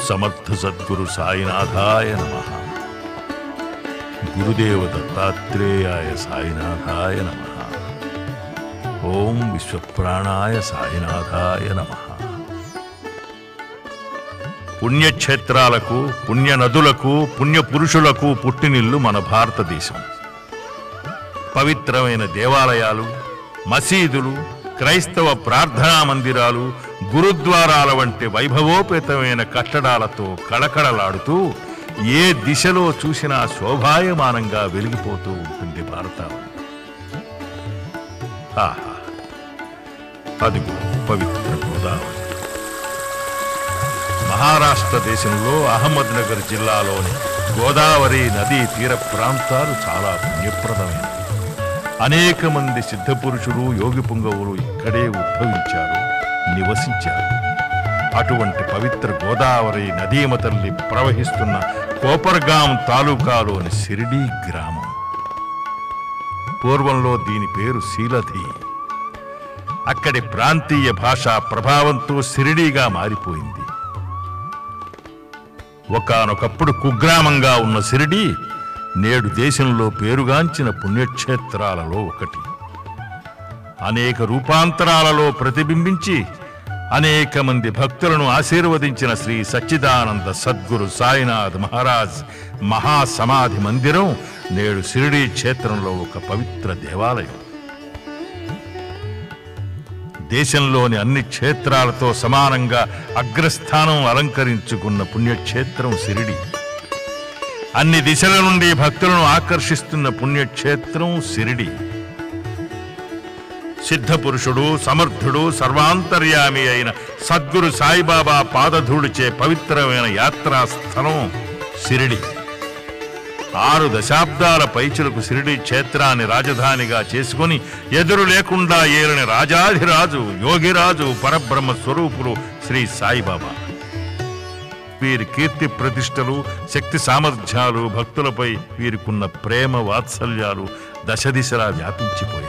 సమర్థ సద్గురు సాయినాథాయ నమ గురుదేవ దత్తాత్రేయాయ సాయినాథాయ నమ ఓం విశ్వప్రాణాయ సాయినాథాయ నమ పుణ్యక్షేత్రాలకు పుణ్య నదులకు పుణ్య పురుషులకు పుట్టినిల్లు మన భారతదేశం పవిత్రమైన దేవాలయాలు మసీదులు క్రైస్తవ ప్రార్థనా మందిరాలు గురుద్వారాల వంటి వైభవోపేతమైన కట్టడాలతో కళకళలాడుతూ ఏ దిశలో చూసినా శోభాయమానంగా వెలిగిపోతూ ఉంటుంది భారతావని ఆహా అదిగో పవిత్ర గోదావరి మహారాష్ట్ర దేశంలో అహ్మద్నగర్ జిల్లాలోని గోదావరి నదీ తీర ప్రాంతాలు చాలా పుణ్యప్రదమైనవి అనేక మంది సిద్ధపురుషులు యోగి పుంగవులు ఇక్కడే ఉద్భవించారు నివసించారు అటువంటి పవిత్ర గోదావరి నదీమ తల్లి ప్రవహిస్తున్న కోపర్గాం తాలూకాలోని సిరిడీ గ్రామం పూర్వంలో దీని పేరు శీలధి అక్కడి ప్రాంతీయ భాషా ప్రభావంతో సిరిడీగా మారిపోయింది ఒకానొకప్పుడు కుగ్రామంగా ఉన్న సిరిడి నేడు దేశంలో పేరుగాంచిన పుణ్యక్షేత్రాలలో ఒకటి అనేక రూపాంతరాలలో ప్రతిబింబించి అనేక మంది భక్తులను ఆశీర్వదించిన శ్రీ సచ్చిదానంద సద్గురు సాయినాథ్ మహారాజ్ మహాసమాధి మందిరం నేడు సిరిడి క్షేత్రంలో ఒక పవిత్ర దేవాలయం దేశంలోని అన్ని క్షేత్రాలతో సమానంగా అగ్రస్థానం అలంకరించుకున్న పుణ్యక్షేత్రం సిరిడి అన్ని దిశల నుండి భక్తులను ఆకర్షిస్తున్న పుణ్యక్షేత్రం సిరిడి సిద్ధపురుషుడు సమర్థుడు సర్వాంతర్యామి అయిన సద్గురు సాయిబాబా పాదధూళిచే పవిత్రమైన యాత్రా స్థలం సిరిడి ఆరు దశాబ్దాల పైచులకు సిరిడి క్షేత్రాన్ని రాజధానిగా చేసుకుని ఎదురు లేకుండా ఏలిన రాజాధిరాజు యోగిరాజు పరబ్రహ్మ స్వరూపులు శ్రీ సాయిబాబా వీరి కీర్తి ప్రతిష్టలు శక్తి సామర్థ్యాలు భక్తులపై వీరికున్న ప్రేమ వాత్సల్యాలు దశ దిశలా వ్యాపించిపోయాయి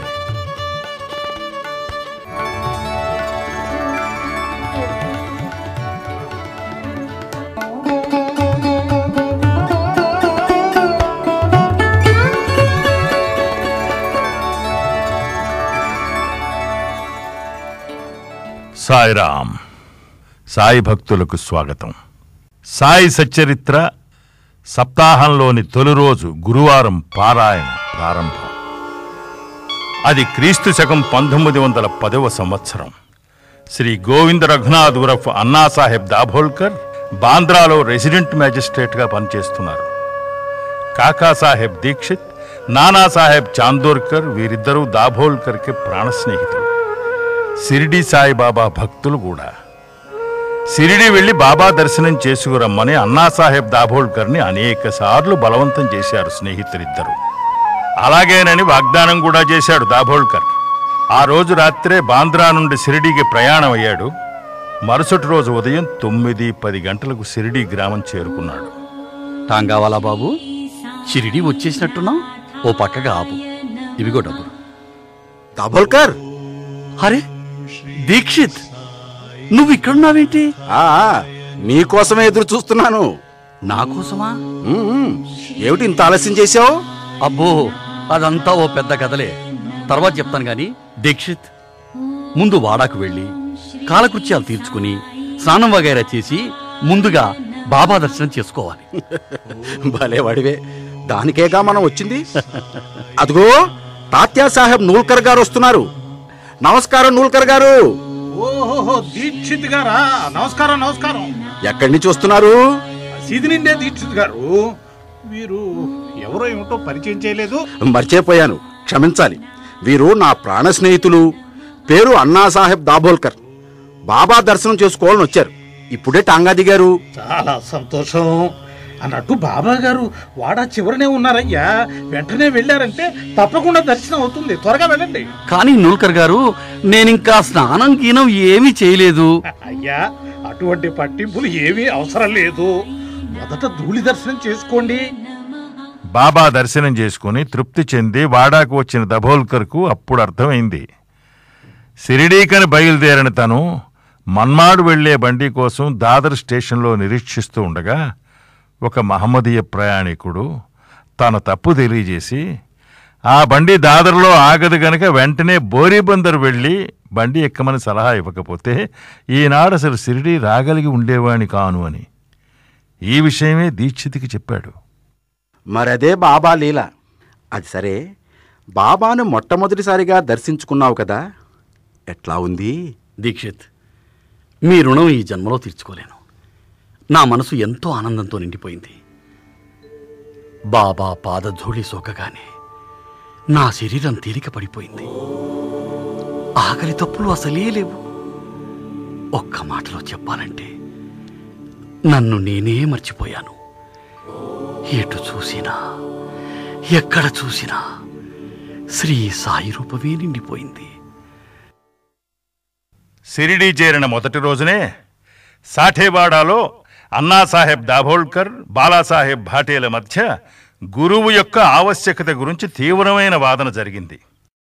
సాయిరామ్ సాయి భక్తులకు స్వాగతం సాయి సచ్చరిత్ర సప్తాహంలోని తొలి రోజు గురువారం పారాయణ ప్రారంభం అది క్రీస్తు శకం పంతొమ్మిది వందల పదవ సంవత్సరం శ్రీ గోవింద రఘునాథ్ ఉరఫ్ అన్నాసాహెబ్ దాభోల్కర్ బాంద్రాలో రెసిడెంట్ మ్యాజిస్ట్రేట్గా పనిచేస్తున్నారు కాకాసాహెబ్ దీక్షిత్ నానాసాహెబ్ చాందోర్కర్ వీరిద్దరూ దాభోల్కర్కి ప్రాణ స్నేహితులు సిరిడి సాయిబాబా భక్తులు కూడా సిరిడి వెళ్లి బాబా దర్శనం చేసుకురమ్మని అన్నాసాహెబ్ దాభోల్కర్ని అనేక సార్లు బలవంతం చేశారు స్నేహితులిద్దరూ అలాగేనని వాగ్దానం కూడా చేశాడు దాభోల్కర్ ఆ రోజు రాత్రే బాంద్రా నుండి సిరిడికి ప్రయాణం అయ్యాడు మరుసటి రోజు ఉదయం తొమ్మిది పది గంటలకు సిరిడి గ్రామం చేరుకున్నాడు టాంగావాలా బాబు షిరిడి వచ్చేసినట్టున్నావు ఓ పక్కగా ఆపు ఇవిగో డబ్బులు దాభోల్కర్ అరే దీక్షిత్ నువ్వు ఇక్కడున్నావేంటి ఆ నీకోసమే ఎదురు చూస్తున్నాను నా కోసమా ఉమ్, ఏమిటి ఇంత ఆలస్యం చేశావు అబ్బో అదంతా ఓ పెద్ద కథలే తర్వాత చెప్తాను గాని దీక్షిత్ ముందు వాడాకు వెళ్ళి కాలకృత్యాలు తీర్చుకుని స్నానం వగైరా చేసి ముందుగా బాబా దర్శనం చేసుకోవాలి భలే వాడివే దానికేగా మనం వచ్చింది అదిగో తాత్యా సాహెబ్ నూల్కర్ గారు వస్తున్నారు నమస్కారం నూల్కర్ గారు ఓహోహో దీక్షిత్ గారా నమస్కారం నమస్కారం ఎక్కడి నుంచి వస్తున్నారు సీది నిండే దీక్షిత్ గారు వీరు ఎవరో ఏమిటో పరిచయం చేయలేదు మర్చిపోయాను క్షమించాలి వీరు నా ప్రాణ స్నేహితులు పేరు అన్నా సాహెబ్ దాభోల్కర్ బాబా దర్శనం చేసుకోవాలని వచ్చారు ఇప్పుడే టాంగా దిగారు చాలా సంతోషం అన్నట్టు బాబా గారు వాడా చివరనే ఉన్నారయ్యా వెంటనే వెళ్ళారంటే తప్పకుండా దర్శనం అవుతుంది త్వరగా వెళ్ళండి కానీ నూల్కర్ గారు నేనింకా స్నానం గీనం ఏమీ చేయలేదు అయ్యా అటువంటి పట్టింపులు ఏమీ అవసరం లేదు మొదట ధూళి దర్శనం చేసుకోండి బాబా దర్శనం చేసుకుని తృప్తి చెంది వాడాకు వచ్చిన దభోల్కర్కు అప్పుడు అర్థమైంది సిరిడీకని బయలుదేరిన తను మన్మాడు వెళ్లే బండి కోసం దాదర్ స్టేషన్లో నిరీక్షిస్తూ ఉండగా ఒక మహమ్మదీయ ప్రయాణికుడు తన తప్పు తెలియజేసి ఆ బండి దాదర్లో ఆగదు గనక వెంటనే బోరీబందర్ వెళ్ళి బండి ఎక్కమని సలహా ఇవ్వకపోతే ఈనాడు అసలు సిరిడి రాగలిగి ఉండేవాణ్ణి కాను అని ఈ విషయమే దీక్షితికి చెప్పాడు మరదే బాబా లీల అది సరే బాబాను మొట్టమొదటిసారిగా దర్శించుకున్నావు కదా ఎట్లా ఉంది దీక్షిత్ మీ రుణం ఈ జన్మలో తీర్చుకోలేను నా మనసు ఎంతో ఆనందంతో నిండిపోయింది బాబా పాదధూళి సోకగానే నా శరీరం తేలిక పడిపోయింది ఆకలి తప్పులు అసలే లేవు ఒక్క మాటలో చెప్పాలంటే నన్ను నేనే మర్చిపోయాను ఎటు చూసినా ఎక్కడ చూసినా శ్రీ సాయి రూపమే నిండిపోయింది సిరిడి చేరిన మొదటి రోజునే సాఠేవాడాలో అన్నాసాహెబ్ దాభోల్కర్ బాలాసాహెబ్ భాటేల మధ్య గురువు యొక్క ఆవశ్యకత గురించి తీవ్రమైన వాదన జరిగింది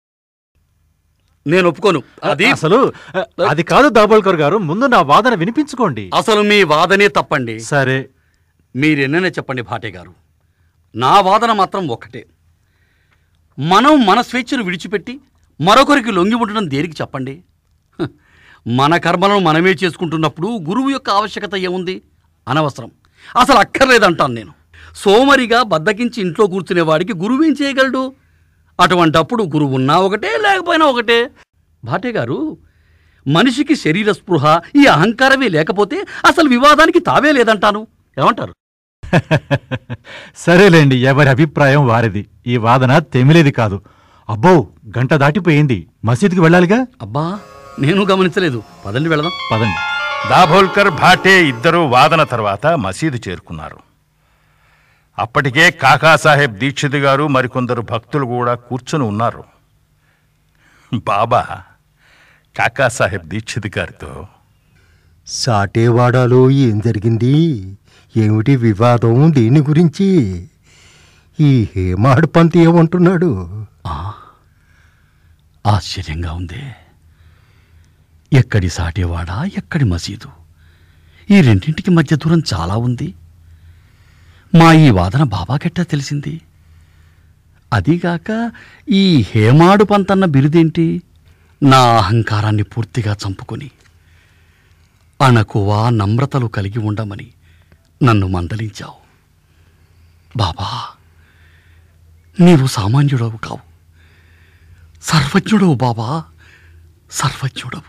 నేను ఒప్పుకోను అది అసలు అది కాదు దాబోల్కర్ గారు ముందు నా వాదన వినిపించుకోండి అసలు మీ వాదనే తప్పండి సరే మీరెన్ననే చెప్పండి భాటే గారు నా వాదన మాత్రం ఒక్కటే మనం మన స్వేచ్ఛను విడిచిపెట్టి మరొకరికి లొంగి ఉండడం దేనికి చెప్పండి హ, మన కర్మలను మనమే చేసుకుంటున్నప్పుడు గురువు యొక్క ఆవశ్యకత ఏముంది అనవసరం అసలు అక్కర్లేదంటాను నేను సోమరిగా బద్దకించి ఇంట్లో కూర్చునే వాడికి గురువు ఏం చేయగలడు అటువంటప్పుడు గురువు ఉన్నా ఒకటే లేకపోయినా ఒకటే భాటే గారు మనిషికి శరీర స్పృహ ఈ అహంకారమే లేకపోతే అసలు వివాదానికి తావే లేదంటాను ఏమంటారు సరేలేండి ఎవరి అభిప్రాయం వారిది ఈ వాదన తెమిలేది కాదు అబ్బో గంట దాటిపోయింది మసీదుకి వెళ్ళాలిగా అబ్బా నేను గమనించలేదు పదండి వెళదాం పదండి దాభోల్కర్ భాటే ఇద్దరూ వాదన తర్వాత మసీదు చేరుకున్నారు అప్పటికే కాకాసాహెబ్ దీక్షిత్ గారు మరికొందరు భక్తులు కూడా కూర్చుని ఉన్నారు బాబా కాకాసాహెబ్ దీక్షిత్ గారితో సాటేవాడాలో ఏం జరిగింది ఏమిటి వివాదం దేని గురించి ఈ హేమాడు పంత్ ఏమంటున్నాడు ఆ, ఆశ్చర్యంగా ఉంది ఎక్కడి సాటేవాడా ఎక్కడి మసీదు ఈ రెండింటికి మధ్య దూరం చాలా ఉంది మా ఈ వాదన బాబాకెట్టా తెలిసింది అదిగాక ఈ హేమాడు పంతన్న బిరుదేంటి నా అహంకారాన్ని పూర్తిగా చంపుకొని అణకువ నమ్రతలు కలిగి ఉండమని నన్ను మందలించావు బాబా నీవు సామాన్యుడవు కావు సర్వజ్ఞుడవు బాబా సర్వజ్ఞుడవు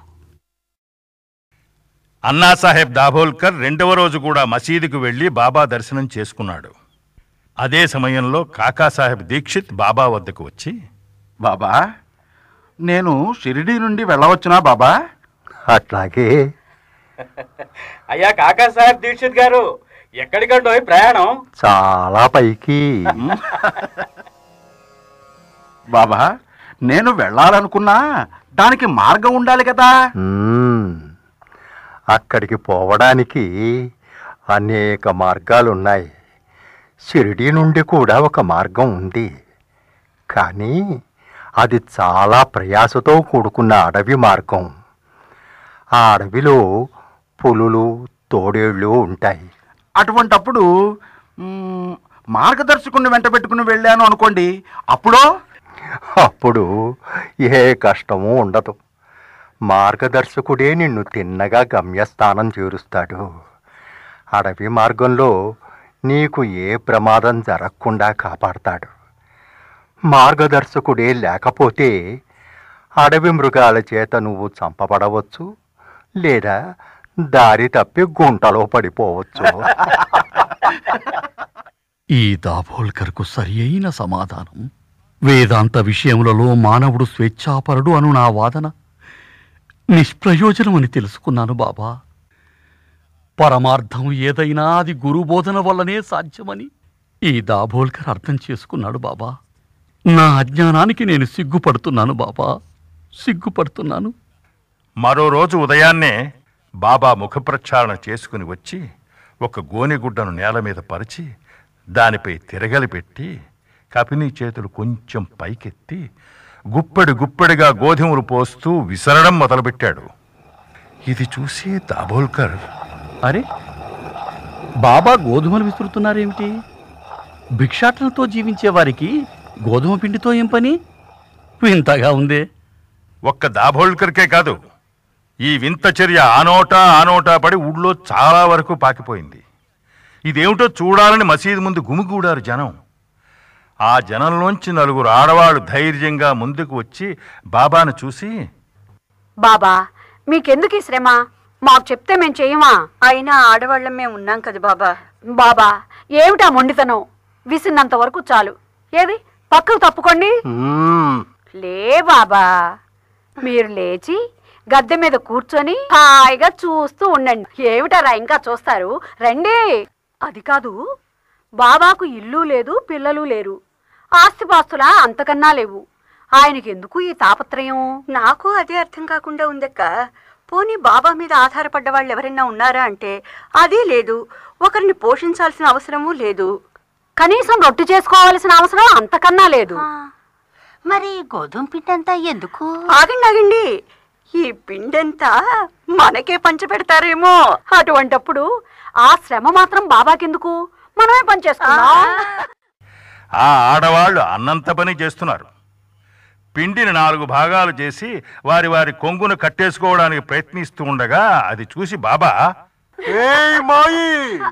అన్నాసాహెబ్ దాభోల్కర్ రెండవ రోజు కూడా మసీదుకు వెళ్లి బాబా దర్శనం చేసుకున్నాడు అదే సమయంలో కాకాసాహెబ్ దీక్షిత్ బాబా వద్దకు వచ్చి బాబా నేను షిరిడి నుండి వెళ్ళవచ్చునా బాబా అట్లాగే అయ్యా కాకా సాహెబ్ దీక్షిత్ గారు ఎక్కడికండో ఈ ప్రయాణం చాలా పైకి బాబా నేను వెళ్ళాలనుకున్నా దానికి మార్గం ఉండాలి కదా మ్మ్. అక్కడికి పోవడానికి అనేక మార్గాలున్నాయి షిరిడి నుండి కూడా ఒక మార్గం ఉంది కానీ అది చాలా ప్రయాసతో కూడుకున్న అడవి మార్గం ఆ అడవిలో పులులు తోడేళ్ళు ఉంటాయి అటువంటప్పుడు మ్, మార్గదర్శకుడిని వెంట పెట్టుకుని వెళ్ళాను అనుకోండి అప్పుడో అప్పుడు ఏ కష్టమూ ఉండదు మార్గదర్శకుడే నిన్ను తిన్నగా గమ్యస్థానం చేరుస్తాడు అడవి మార్గంలో నీకు ఏ ప్రమాదం జరగకుండా కాపాడతాడు మార్గదర్శకుడే లేకపోతే అడవి మృగాల చేత నువ్వు చంపబడవచ్చు లేదా దారి తప్పి గుంటలో పడిపోవచ్చు ఈ దాభోల్కర్కు సరి అయిన సమాధానం వేదాంత విషయములలో మానవుడు స్వేచ్ఛాపరుడు అను నా వాదన నిష్ప్రయోజనమని తెలుసుకున్నాను బాబా పరమార్థం ఏదైనా అది గురుబోధన వల్లనే సాధ్యమని ఈ దాభోల్కర్ అర్థం చేసుకున్నాడు బాబా నా అజ్ఞానానికి నేను సిగ్గుపడుతున్నాను బాబా సిగ్గుపడుతున్నాను మరో రోజు ఉదయాన్నే బాబా ముఖప్రక్షాళన చేసుకుని వచ్చి ఒక గోనెగుడ్డను నేల మీద పరిచి దానిపై తిరగలి పెట్టి కపిని చేతులు కొంచెం పైకెత్తి గుప్పెడు గుప్పెడిగా గోధుమలు పోస్తూ విసరడం మొదలుపెట్టాడు ఇది చూసి దాబోల్కర్ అరే బాబా గోధుమలు విసురుతున్నారేమిటి భిక్షాటనతో జీవించే వారికి గోధుమ పిండితో ఏం పని వింతగా ఉందే ఒక్క దాభోల్కర్కే కాదు ఈ వింత చర్య ఆనోటా ఆనోటా పడి ఊళ్ళో చాలా వరకు పాకిపోయింది ఇదేమిటో చూడాలని మసీదు ముందు గుమిగూడారు జనం ఆ జనంలోంచి నలుగురు ఆడవాళ్ళు ధైర్యంగా ముందుకు వచ్చి బాబాను చూసి బాబా మీకెందుకు ఈ శ్రమ మాకు చెప్తే మేం చెయ్యమా అయినా ఆడవాళ్ళం మేము ఉన్నాం కదా బాబా బాబా ఏమిటా మొండితనం విసినంత వరకు చాలు ఏది పక్కకు తప్పుకోండి మ్మ్. లే బాబా మీరు లేచి గద్దె మీద కూర్చొని హాయిగా చూస్తూ ఉండండి ఏమిటారా ఇంకా చూస్తారు రండి అది కాదు బాబాకు ఇల్లు లేదు పిల్లలు లేరు ఆస్తిపాస్తులా అంతకన్నా లేవు ఆయనకి ఎందుకు ఈ తాపత్రయం నాకు అదే అర్థం కాకుండా ఉందక్క పోనీ బాబా మీద ఆధారపడ్డ వాళ్ళు ఎవరైనా ఉన్నారా అంటే అదే లేదు ఒకరిని పోషించాల్సిన అవసరమూ లేదు కనీసం రొట్టె చేసుకోవాల్సిన అవసరం అంతకన్నా లేదు మరి గోధుమ పిండి అంతా ఎందుకు ఆగండి ఆగండి ఈ పిండంతా మనకే పంచి పెడతారేమో అటువంటప్పుడు ఆ శ్రమ మాత్రం బాబాకెందుకు మనమే పనిచేస్తున్నాం ఆ ఆడవాళ్ళు అన్నంత పని చేస్తున్నారు పిండిని నాలుగు భాగాలు చేసి వారి వారి కొంగును కట్టేసుకోవడానికి ప్రయత్నిస్తూ ఉండగా అది చూసి బాబా ఏయ్ మాయి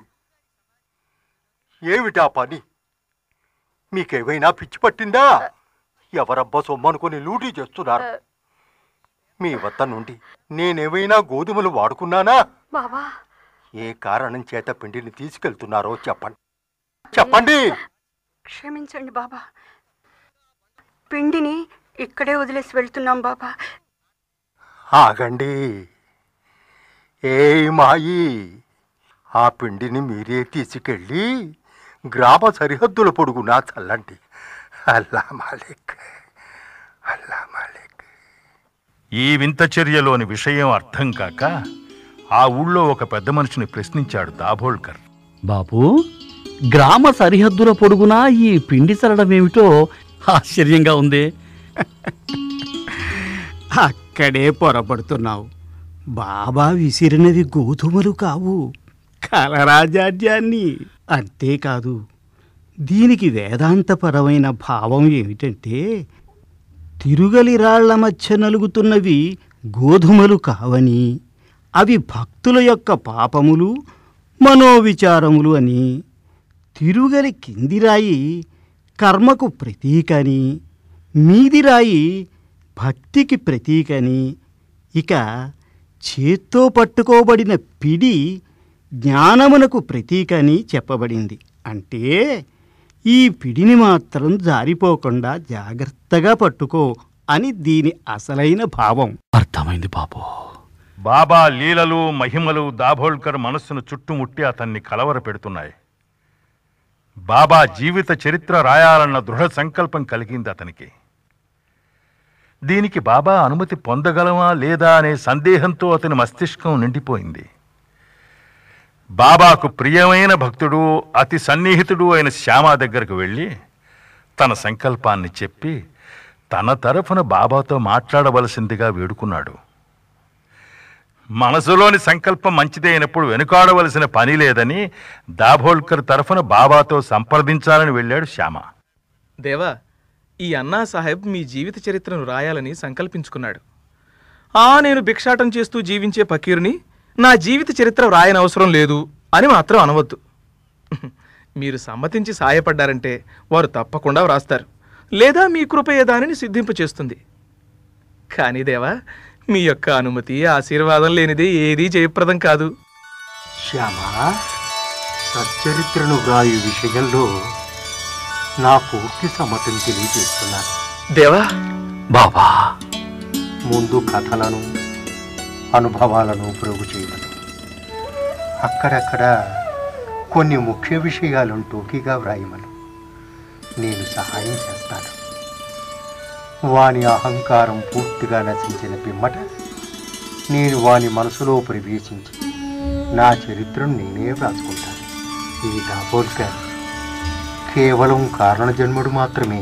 ఏమిటా పని మీకేమైనా పిచ్చి పట్టిందా ఎవరబ్బా సొమ్మనుకొని లూటీ చేస్తున్నారు మీ వద్ద నుండి నేనేమైనా గోధుమలు వాడుకున్నానా బాబా ఏ కారణం చేత పిండిని తీసుకెళ్తున్నారో చెప్పండి చెప్పండి క్షమించండి బాబా పిండిని ఇక్కడే వదిలేసి వెళ్తున్నాం బాబా ఆగండి ఏయ్ మాయి ఆ పిండిని మీరే తీసుకెళ్ళి గ్రామ సరిహద్దుల పొడుగునా చల్లండి అల్లా మాలిక్ అల్లా మాలిక్ ఈ వింత చర్యలోని విషయం అర్థం కాక ఆ ఊళ్ళో ఒక పెద్ద మనిషిని ప్రశ్నించాడు దాభోల్కర్ బాబు గ్రామ సరిహద్దుల పొడుగునా ఈ పిండి చల్లడం ఏమిటో ఆశ్చర్యంగా ఉందే అక్కడే పొరపడుతున్నావు బాబా విసిరినవి గోధుమలు కావు కలరాజాడ్యాన్ని అంతేకాదు దీనికి వేదాంతపరమైన భావం ఏమిటంటే తిరుగలి రాళ్ల మధ్య నలుగుతున్నవి గోధుమలు కావని అవి భక్తుల యొక్క పాపములు మనోవిచారములు అని తిరుగలి కింది రాయి కర్మకు ప్రతీకని మీది రాయి భక్తికి ప్రతీకని ఇక చేత్తో పట్టుకోబడిన పిడి జ్ఞానమునకు ప్రతీకని చెప్పబడింది అంటే ఈ పిడిని మాత్రం జారిపోకుండా జాగ్రత్తగా పట్టుకో అని దీని అసలైన భావం అర్థమైంది బాబు బాబా లీలలు మహిమలు దాభోల్కర్ మనస్సును చుట్టుముట్టి అతన్ని కలవర పెడుతున్నాయి బాబా జీవిత చరిత్ర రాయాలన్న దృఢ సంకల్పం కలిగింది అతనికి దీనికి బాబా అనుమతి పొందగలమా లేదా అనే సందేహంతో అతని మస్తిష్కం నిండిపోయింది బాబాకు ప్రియమైన భక్తుడు అతి సన్నిహితుడు అయిన శ్యామ దగ్గరకు వెళ్ళి తన సంకల్పాన్ని చెప్పి తన తరఫున బాబాతో మాట్లాడవలసిందిగా వేడుకున్నాడు మనసులోని సంకల్పం మంచిదే అయినప్పుడు వెనుకాడవలసిన పని లేదని దాభోల్కర్ తరఫున బాబాతో సంప్రదించాలని వెళ్ళాడు శ్యామ దేవా ఈ అన్నా సాహెబ్ మీ జీవిత చరిత్రను రాయాలని సంకల్పించుకున్నాడు ఆ నేను భిక్షాటం చేస్తూ జీవించే పకీరుని నా జీవిత చరిత్ర రాయనవసరం లేదు అని మాత్రం అనవద్దు మీరు సమ్మతించి సాయపడ్డారంటే వారు తప్పకుండా వ్రాస్తారు లేదా మీ కృపయే దానిని సిద్ధింపు చేస్తుంది కానీ దేవా మీ యొక్క అనుమతి ఆశీర్వాదం లేనిదే ఏదీ జయప్రదం కాదు శ్యామా సచ్చరిత్రను వ్రాయు విషయంలో నా పూర్తి సమ్మతిని తెలియజేస్తున్నాను దేవా బాబా ముందు కథలను అనుభవాలను ప్రోగు చేయమను అక్కడక్కడ కొన్ని ముఖ్య విషయాలను టోకీగా వ్రాయమను నేను సహాయం చేస్తాను వాని అహంకారం పూర్తిగా నశించిన పిమ్మట నేను వాని మనసులో ప్రవేశించి నా చరిత్రను నేనే వ్రాసుకుంటాను ఈ దాబోల్కర్ కేవలం కారణజన్ముడు మాత్రమే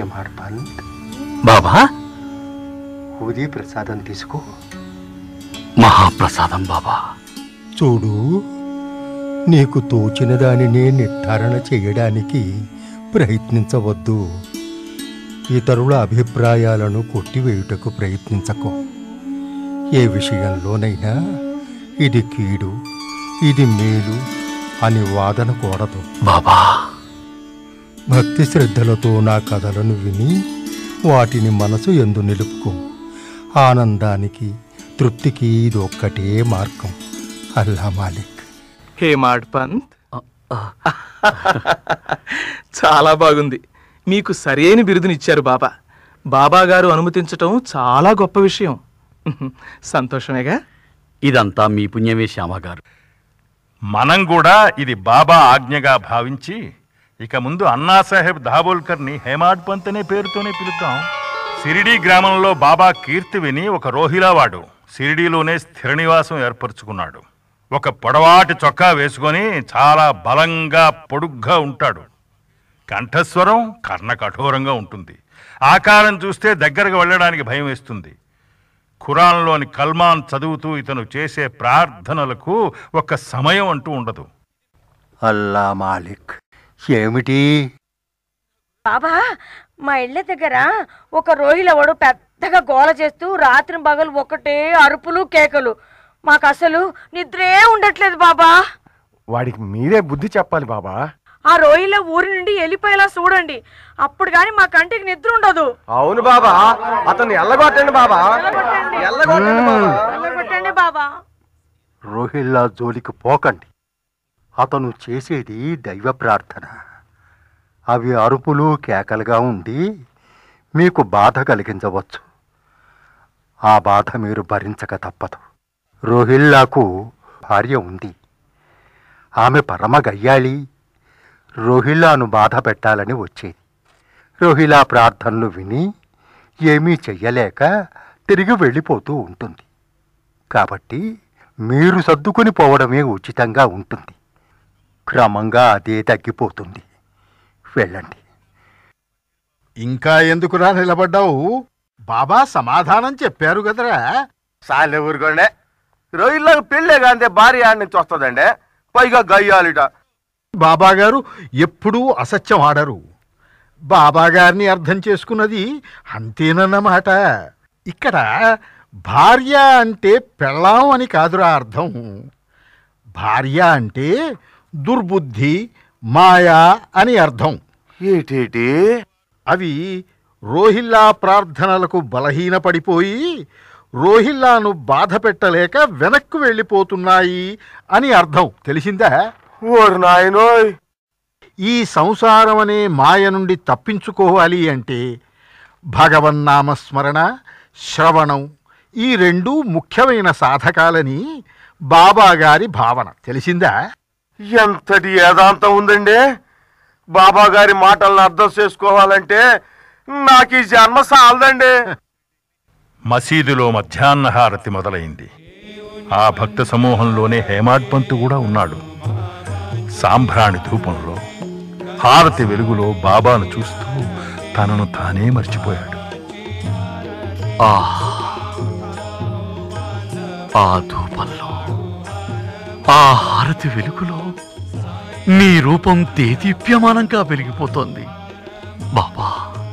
ఏమాడ్పాన్ బాబా హూదీ ప్రసాదం తీసుకో మహాప్రసాదం బాబా చూడు నీకు తోచిన దానినే నిర్ధారణ చేయడానికి ప్రయత్నించవద్దు ఇతరుల అభిప్రాయాలను కొట్టివేయుటకు ప్రయత్నించకు ఏ విషయంలోనైనా ఇది కీడు ఇది మేలు అని వాదన కూడదు బాబా భక్తి శ్రద్ధలతో నా కథలను విని వాటిని మనసు ఎందు నిలుపుకో ఆనందానికి తృప్తికి ఇది ఒక్కటే మార్గం అల్లా మాలిక్ హేమాడ్ పంత్ చాలా బాగుంది మీకు సరైన బిరుదునిచ్చారు బాబా బాబా గారు అనుమతించటం చాలా గొప్ప విషయం సంతోషమేగా ఇదంతా మీ పుణ్యమే శ్యామ గారు మనం కూడా ఇది బాబా ఆజ్ఞగా భావించి ఇక ముందు అన్నాసాహెబ్ దాబోల్కర్ని హేమాడ్ పంత్ అనే పేరుతోనే పిలుద్దాం సిరిడి గ్రామంలో బాబా కీర్తి విని ఒక రోహిలావాడు సిరిడీలోనే స్థిర నివాసం ఏర్పరచుకున్నాడు ఒక పొడవాటి చొక్కా వేసుకొని చాలా బలంగా పొడుగ్గా ఉంటాడు కంఠస్వరం కర్ణ కఠోరంగా ఉంటుంది ఆకారం చూస్తే దగ్గరకు వెళ్ళడానికి భయం వేస్తుంది ఖురాన్లోని కల్మాన్ చదువుతూ ఇతను చేసే ప్రార్థనలకు ఒక సమయం అంటూ ఉండదు అల్లా మాలిక్ ఏమిటి బాబా మా ఇళ్ళ దగ్గర ఒక రోహిలవాడు పెద్దగా గోల చేస్తూ రాత్రి పగలు ఒకటే అరుపులు కేకలు మాకు అసలు నిద్రే ఉండట్లేదు బాబా వాడికి మీరే బుద్ధి చెప్పాలి బాబా ఆ రోహిల ఊరి నుండి వెళ్ళిపోయేలా చూడండి అప్పుడు గాని మా కంటికి నిద్ర ఉండదు అవును బాబా అతన్ని ఎల్లగొట్టండి బాబా ఎల్లగొట్టండి బాబా వెళ్ళగొట్టండి బాబా రోహిల్లా జోలికి పోకండి అతను చేసేది దైవ ప్రార్థన అవి అరుపులు కేకలుగా ఉండి మీకు బాధ కలిగించవచ్చు ఆ బాధ మీరు భరించక తప్పదు రోహిల్లాకు భార్య ఉంది ఆమె పరమ గయ్యాళి రోహిల్లాను బాధ పెట్టాలని వచ్చేది రోహిలా ప్రార్థనలు విని ఏమీ చెయ్యలేక తిరిగి వెళ్ళిపోతూ ఉంటుంది కాబట్టి మీరు సర్దుకొని పోవడమే ఉచితంగా ఉంటుంది క్రమంగా అదే తగ్గిపోతుంది వెళ్ళండి ఇంకా ఎందుకురా నిలబడ్డావు బాబా సమాధానం చెప్పారు కదరా సాలే ఊరుకోండి రోజుల్లాగా పెళ్ళే కాంతే భార్య ఆడి నుంచి వస్తుందండి పైగా గయ్యాలిట బాబాగారు ఎప్పుడూ అసత్యం ఆడరు బాబాగారిని అర్థం చేసుకున్నది అంతేనన్నమాట ఇక్కడ భార్య అంటే పెళ్ళాం అని కాదురా అర్థం భార్య అంటే దుర్బుద్ధి మాయా అని అర్థం ఏటేటి అవి రోహిల్లా ప్రార్థనలకు బలహీనపడిపోయి రోహిల్లాను బాధ పెట్టలేక వెనక్కు వెళ్ళిపోతున్నాయి అని అర్థం తెలిసిందా ఓరు నాయనోయ్ ఈ సంసారం అనే మాయ నుండి తప్పించుకోవాలి అంటే భగవన్నామస్మరణ శ్రవణం ఈ రెండు ముఖ్యమైన సాధకాలని బాబాగారి భావన తెలిసిందా ఎంతటి ఏదాంతం ఉందండి బాబా గారి మాటలను అర్థం చేసుకోవాలంటే నాకు ఈ జన్మ సాలదండి మసీదులో మధ్యాహ్న హారతి మొదలైంది ఆ భక్త సమూహంలోనే హేమాడ్ పంతు కూడా ఉన్నాడు సాంభ్రాణి ధూపంలో హారతి వెలుగులో బాబాను చూస్తూ తనను తానే మర్చిపోయాడు ఆ ఆ ధూపంలో ఆ హారతి వెలుగులో నీ రూపం దేదీప్యమానంగా వెలిగిపోతోంది బాబా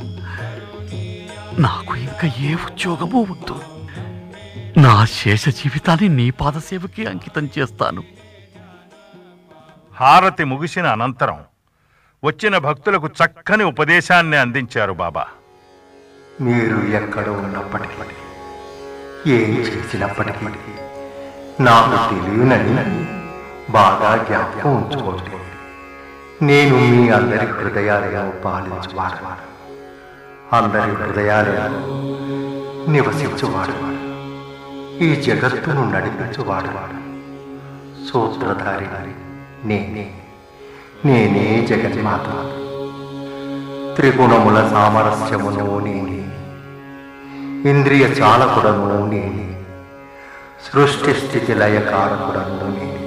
నాకు ఇంకా ఏ ఉద్యోగమూ వద్దు నా శేష జీవితాన్ని నీ పాదసేవకి అంకితం చేస్తాను హారతి ముగిసిన అనంతరం వచ్చిన భక్తులకు చక్కని ఉపదేశాన్ని అందించారు బాబా మీరు ఎక్కడ ఉన్నప్పటికీ ఏం చేసినప్పటికీ నాకు తెలియనని బాగా జ్ఞాపకం ఉంచుకోండి నేను మీ అందరి హృదయాలను పాలించువాడు అందరి హృదయాలను నివసించువాడు ఈ జగత్తును నడిపించువాడు సూత్రధారి నేనే నేనే జగన్మాత త్రిగుణముల సామరస్యమును నేనే ఇంద్రియ చాలకుడను నేనే సృష్టి స్థితి లయకారకుడను నేనే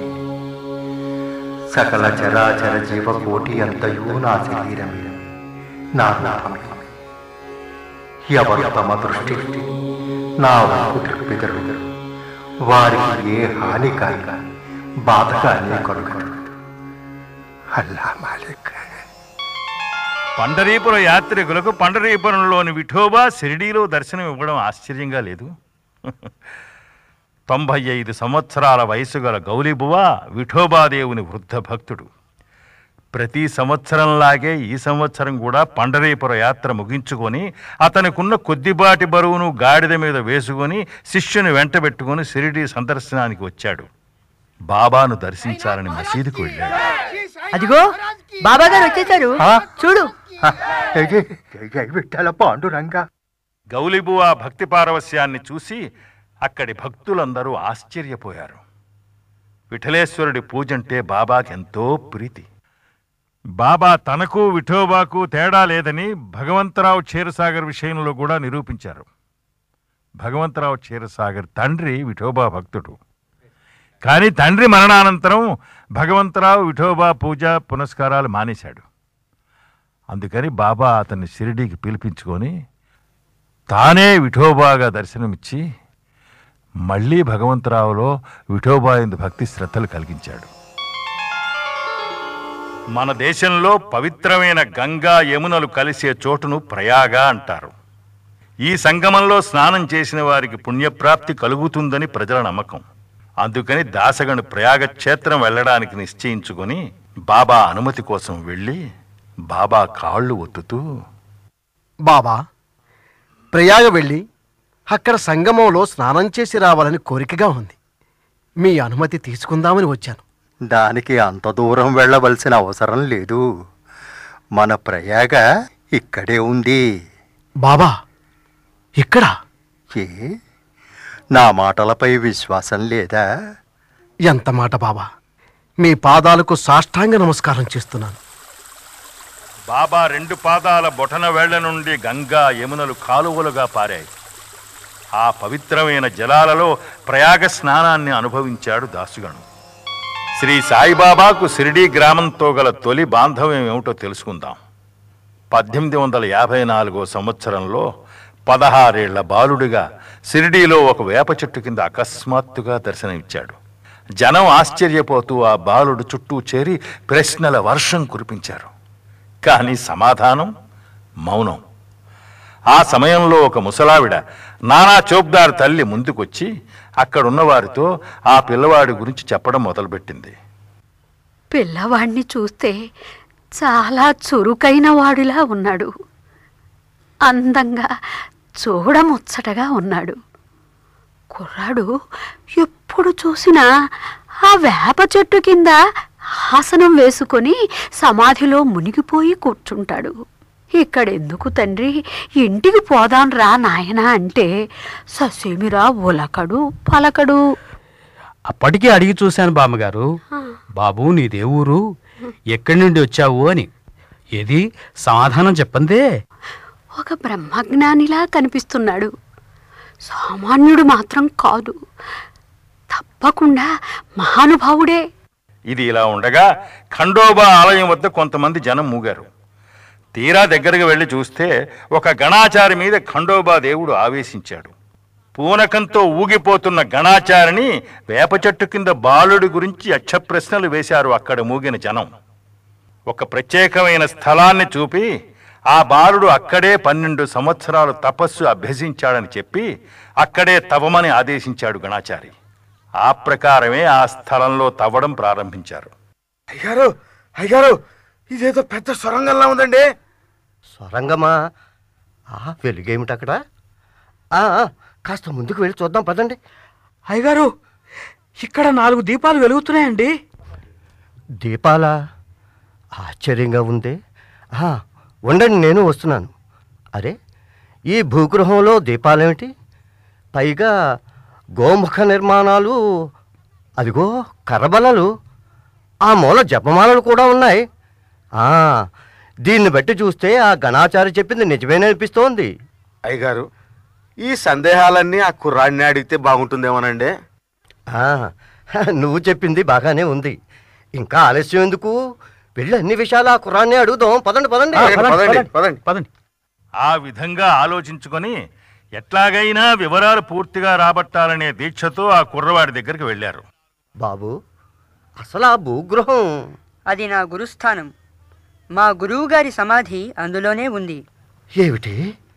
సకల చరాచర జీవకోటి అంతయు నా శరీరమే నా నామమే ఎవరు తమ దృష్టి నా వైపు త్రిప్పిదరు వారికి ఏ హాని కానీ బాధ కానీ కలుగదు అల్లా మాలిక్ పండరీపుర యాత్రికులకు పండరీపురంలోని విఠోబా షిరిడీలో దర్శనం ఇవ్వడం ఆశ్చర్యంగా లేదు తొంభై ఐదు సంవత్సరాల వయసు గల గౌలిబువ విఠోబాదేవుని వృద్ధ భక్తుడు ప్రతి సంవత్సరంలాగే ఈ సంవత్సరం కూడా పండరీపుర యాత్ర ముగించుకొని అతనికున్న కొద్దిపాటి బరువును గాడిద మీద వేసుకొని శిష్యుని వెంటబెట్టుకుని షిరిడీ సందర్శనానికి వచ్చాడు బాబాను దర్శించాలని మసీదుకు వెళ్ళాడు అదిగో బాబా గారు వచ్చేసారు చూడు విఠల పాండురంగా గౌలిబు ఆ భక్తి పారవస్యాన్ని చూసి అక్కడి భక్తులందరూ ఆశ్చర్యపోయారు విఠలేశ్వరుడి పూజంటే బాబాకి ఎంతో ప్రీతి బాబా తనకు విఠోబాకు తేడా లేదని భగవంతరావు క్షీరసాగర్ విషయంలో కూడా నిరూపించారు భగవంతరావు క్షీరసాగర్ తండ్రి విఠోబా భక్తుడు కానీ తండ్రి మరణానంతరం భగవంతరావు విఠోబా పూజ పునస్కారాలు మానేశాడు అందుకని బాబా అతన్ని షిరిడీకి పిలిపించుకొని తానే విఠోబాగా దర్శనమిచ్చి మళ్ళీ భగవంతరావులో విఠోబా ఎందు భక్తి శ్రద్ధలు కలిగించాడు మన దేశంలో పవిత్రమైన గంగా యమునలు కలిసే చోటును ప్రయాగ అంటారు ఈ సంగమంలో స్నానం చేసిన వారికి పుణ్యప్రాప్తి కలుగుతుందని ప్రజల నమ్మకం అందుకని దాసగను ప్రయాగ క్షేత్రం వెళ్ళడానికి నిశ్చయించుకొని బాబా అనుమతి కోసం వెళ్ళి బాబా కాళ్ళు ఒత్తుతూ బాబా ప్రయాగ వెళ్ళి అక్కడ సంగమంలో స్నానం చేసి రావాలని కోరికగా ఉంది మీ అనుమతి తీసుకుందామని వచ్చాను దానికి అంత దూరం వెళ్ళవలసిన అవసరం లేదు మన ప్రయాగ ఇక్కడే ఉంది బాబా ఇక్కడ ఏ నా మాటలపై విశ్వాసం లేదా ఎంత మాట బాబా మీ పాదాలకు సాష్టాంగ నమస్కారం చేస్తున్నాను బాబా రెండు పాదాల బొటన వేళ్ల నుండి గంగా యమునలు కాలువలుగా పారాయి ఆ పవిత్రమైన జలాలలో ప్రయాగ స్నానాన్ని అనుభవించాడు దాసుగణు శ్రీ సాయిబాబాకు షిరిడీ గ్రామంతో గల తొలి బాంధవ్యం ఏమిటో తెలుసుకుందాం పద్దెనిమిది వందల యాభై నాలుగో సంవత్సరంలో పదహారేళ్ల బాలుడిగా షిరిడీలో ఒక వేప చెట్టు కింద అకస్మాత్తుగా దర్శనమిచ్చాడు జనం ఆశ్చర్యపోతూ ఆ బాలుడు చుట్టూ చేరి ప్రశ్నల వర్షం కురిపించారు కానీ సమాధానం మౌనం ఆ సమయంలో ఒక ముసలావిడ నానా చోప్దార్ తల్లి ముందుకొచ్చి అక్కడున్న వారితో ఆ పిల్లవాడి గురించి చెప్పడం మొదలుపెట్టింది పిల్లవాడిని చూస్తే చాలా చురుకైన వాడిలా ఉన్నాడు అందంగా చూడముచ్చటగా ఉన్నాడు కుర్రాడు ఎప్పుడు చూసినా ఆ వేప చెట్టు కింద ఆసనం వేసుకొని సమాధిలో మునిగిపోయి కూర్చుంటాడు ఇక్కడెందుకు తండ్రి ఇంటికి పోదాం రా నాయనా అంటే ససేమిరా ఉలకడు పలకడు అప్పటికే అడిగి చూశాను బామ్మగారు బాబు నీదే ఊరు ఎక్కడి నుండి వచ్చావు అని ఏది సమాధానం చెప్పందే ఒక బ్రహ్మజ్ఞానిలా కనిపిస్తున్నాడు సామాన్యుడు మాత్రం కాదు తప్పకుండా మహానుభావుడే ఇది ఇలా ఉండగా ఖండోబా ఆలయం వద్ద కొంతమంది జనం మూగారు తీరా దగ్గరకు వెళ్ళి చూస్తే ఒక గణాచారి మీద ఖండోబా దేవుడు ఆవేశించాడు పూనకంతో ఊగిపోతున్న గణాచారిని వేప చెట్టు కింద బాలుడి గురించి యక్ష ప్రశ్నలు వేశారు అక్కడ మూగిన జనం ఒక ప్రత్యేకమైన స్థలాన్ని చూపి ఆ బాలుడు అక్కడే పన్నెండు సంవత్సరాలు తపస్సు అభ్యసించాడని చెప్పి అక్కడే తవ్వమని ఆదేశించాడు గణాచారి ఆ ప్రకారమే ఆ స్థలంలో తవ్వడం ప్రారంభించారు అయ్యారు అయ్యారు ఇదేదో పెద్ద సొరంగంలా ఉందండి సొరంగమా ఆ, వెలుగేమిటి అక్కడ ఆ, ఆ, కాస్త ముందుకు వెళ్ళి చూద్దాం పదండి అయ్యగారు ఇక్కడ నాలుగు దీపాలు వెలుగుతున్నాయండి దీపాలా ఆశ్చర్యంగా ఉంది ఆ, ఉండండి నేను వస్తున్నాను అరే ఈ భూగృహంలో దీపాలేమిటి పైగా గోముఖ నిర్మాణాలు అదిగో కర్రబలలు ఆ మూల జపమాలలు కూడా ఉన్నాయి ఆ, దీన్ని బట్టి చూస్తే ఆ గణాచారి చెప్పింది నిజమేనే అనిపిస్తోంది అయ్యగారు ఈ సందేహాలన్నీ ఆ కుర్రాడిని అడిగితే బాగుంటుందేమోనండి ఆ, నువ్వు చెప్పింది బాగానే ఉంది ఇంకా ఆలస్యం ఎందుకు వెళ్ళి అన్ని విషయాలు ఆ కుర్రాన్ని అడుగుదాం పదండి పదండి ఆ, పదండి, పదండి, పదండి పదండి ఆ విధంగా ఆలోచించుకొని ఎట్లాగైనా వివరాలు పూర్తిగా రాబట్టాలనే దీక్షతో ఆ కుర్రవాడి దగ్గరికి వెళ్ళారు బాబు అసలు ఆ భూగృహం అది నా గురుస్థానం మా గురువుగారి సమాధి అందులోనే ఉంది ఏమిటి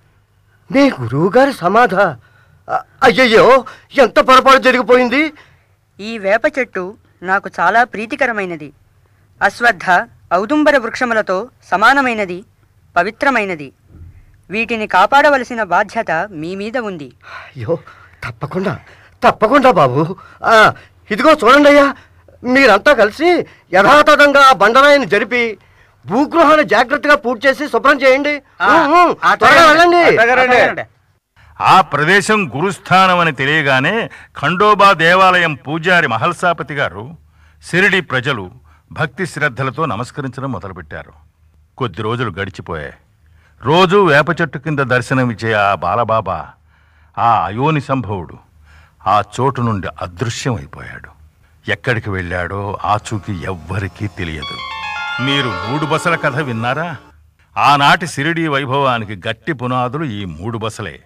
నీ గురువుగారి సమాధ అ- అయ్యయ్యో ఎంత పొరపాటు జరిగిపోయింది ఈ వేప చెట్టు నాకు చాలా ప్రీతికరమైనది అశ్వత్థ ఔదుంబర వృక్షములతో సమానమైనది పవిత్రమైనది వీటిని కాపాడవలసిన బాధ్యత మీ మీద ఉంది అయ్యో తప్పకుండా తప్పకుండా బాబు ఆ, ఇదిగో చూడండి అయ్యా మీరంతా కలిసి యథాతథంగా ఆ బండరాయిని జరిపి భూగృహాన్ని జాగ్రత్తగా పూర్తి చేసి శుభ్రం చేయండి ఉమ్, ఉమ్, త్వరగా వెళ్ళండి ఆ ప్రదేశం గురుస్థానం అని తెలియగానే ఖండోబా దేవాలయం పూజారి మహల్సాపతి గారు సిరిడి ప్రజలు భక్తి శ్రద్ధలతో నమస్కరించడం మొదలుపెట్టారు కొద్ది రోజులు గడిచిపోయాయి రోజు వేప చెట్టు కింద దర్శనమిచ్చే ఆ బాలబాబా ఆ అయోని సంభవుడు ఆ చోటు నుండి అదృశ్యమైపోయాడు ఎక్కడికి వెళ్ళాడో ఆచూకీ ఎవ్వరికీ తెలియదు మీరు మూడు బసల కథ విన్నారా ఆనాటి సిరిడి వైభవానికి గట్టి పునాదులు ఈ మూడు బసలే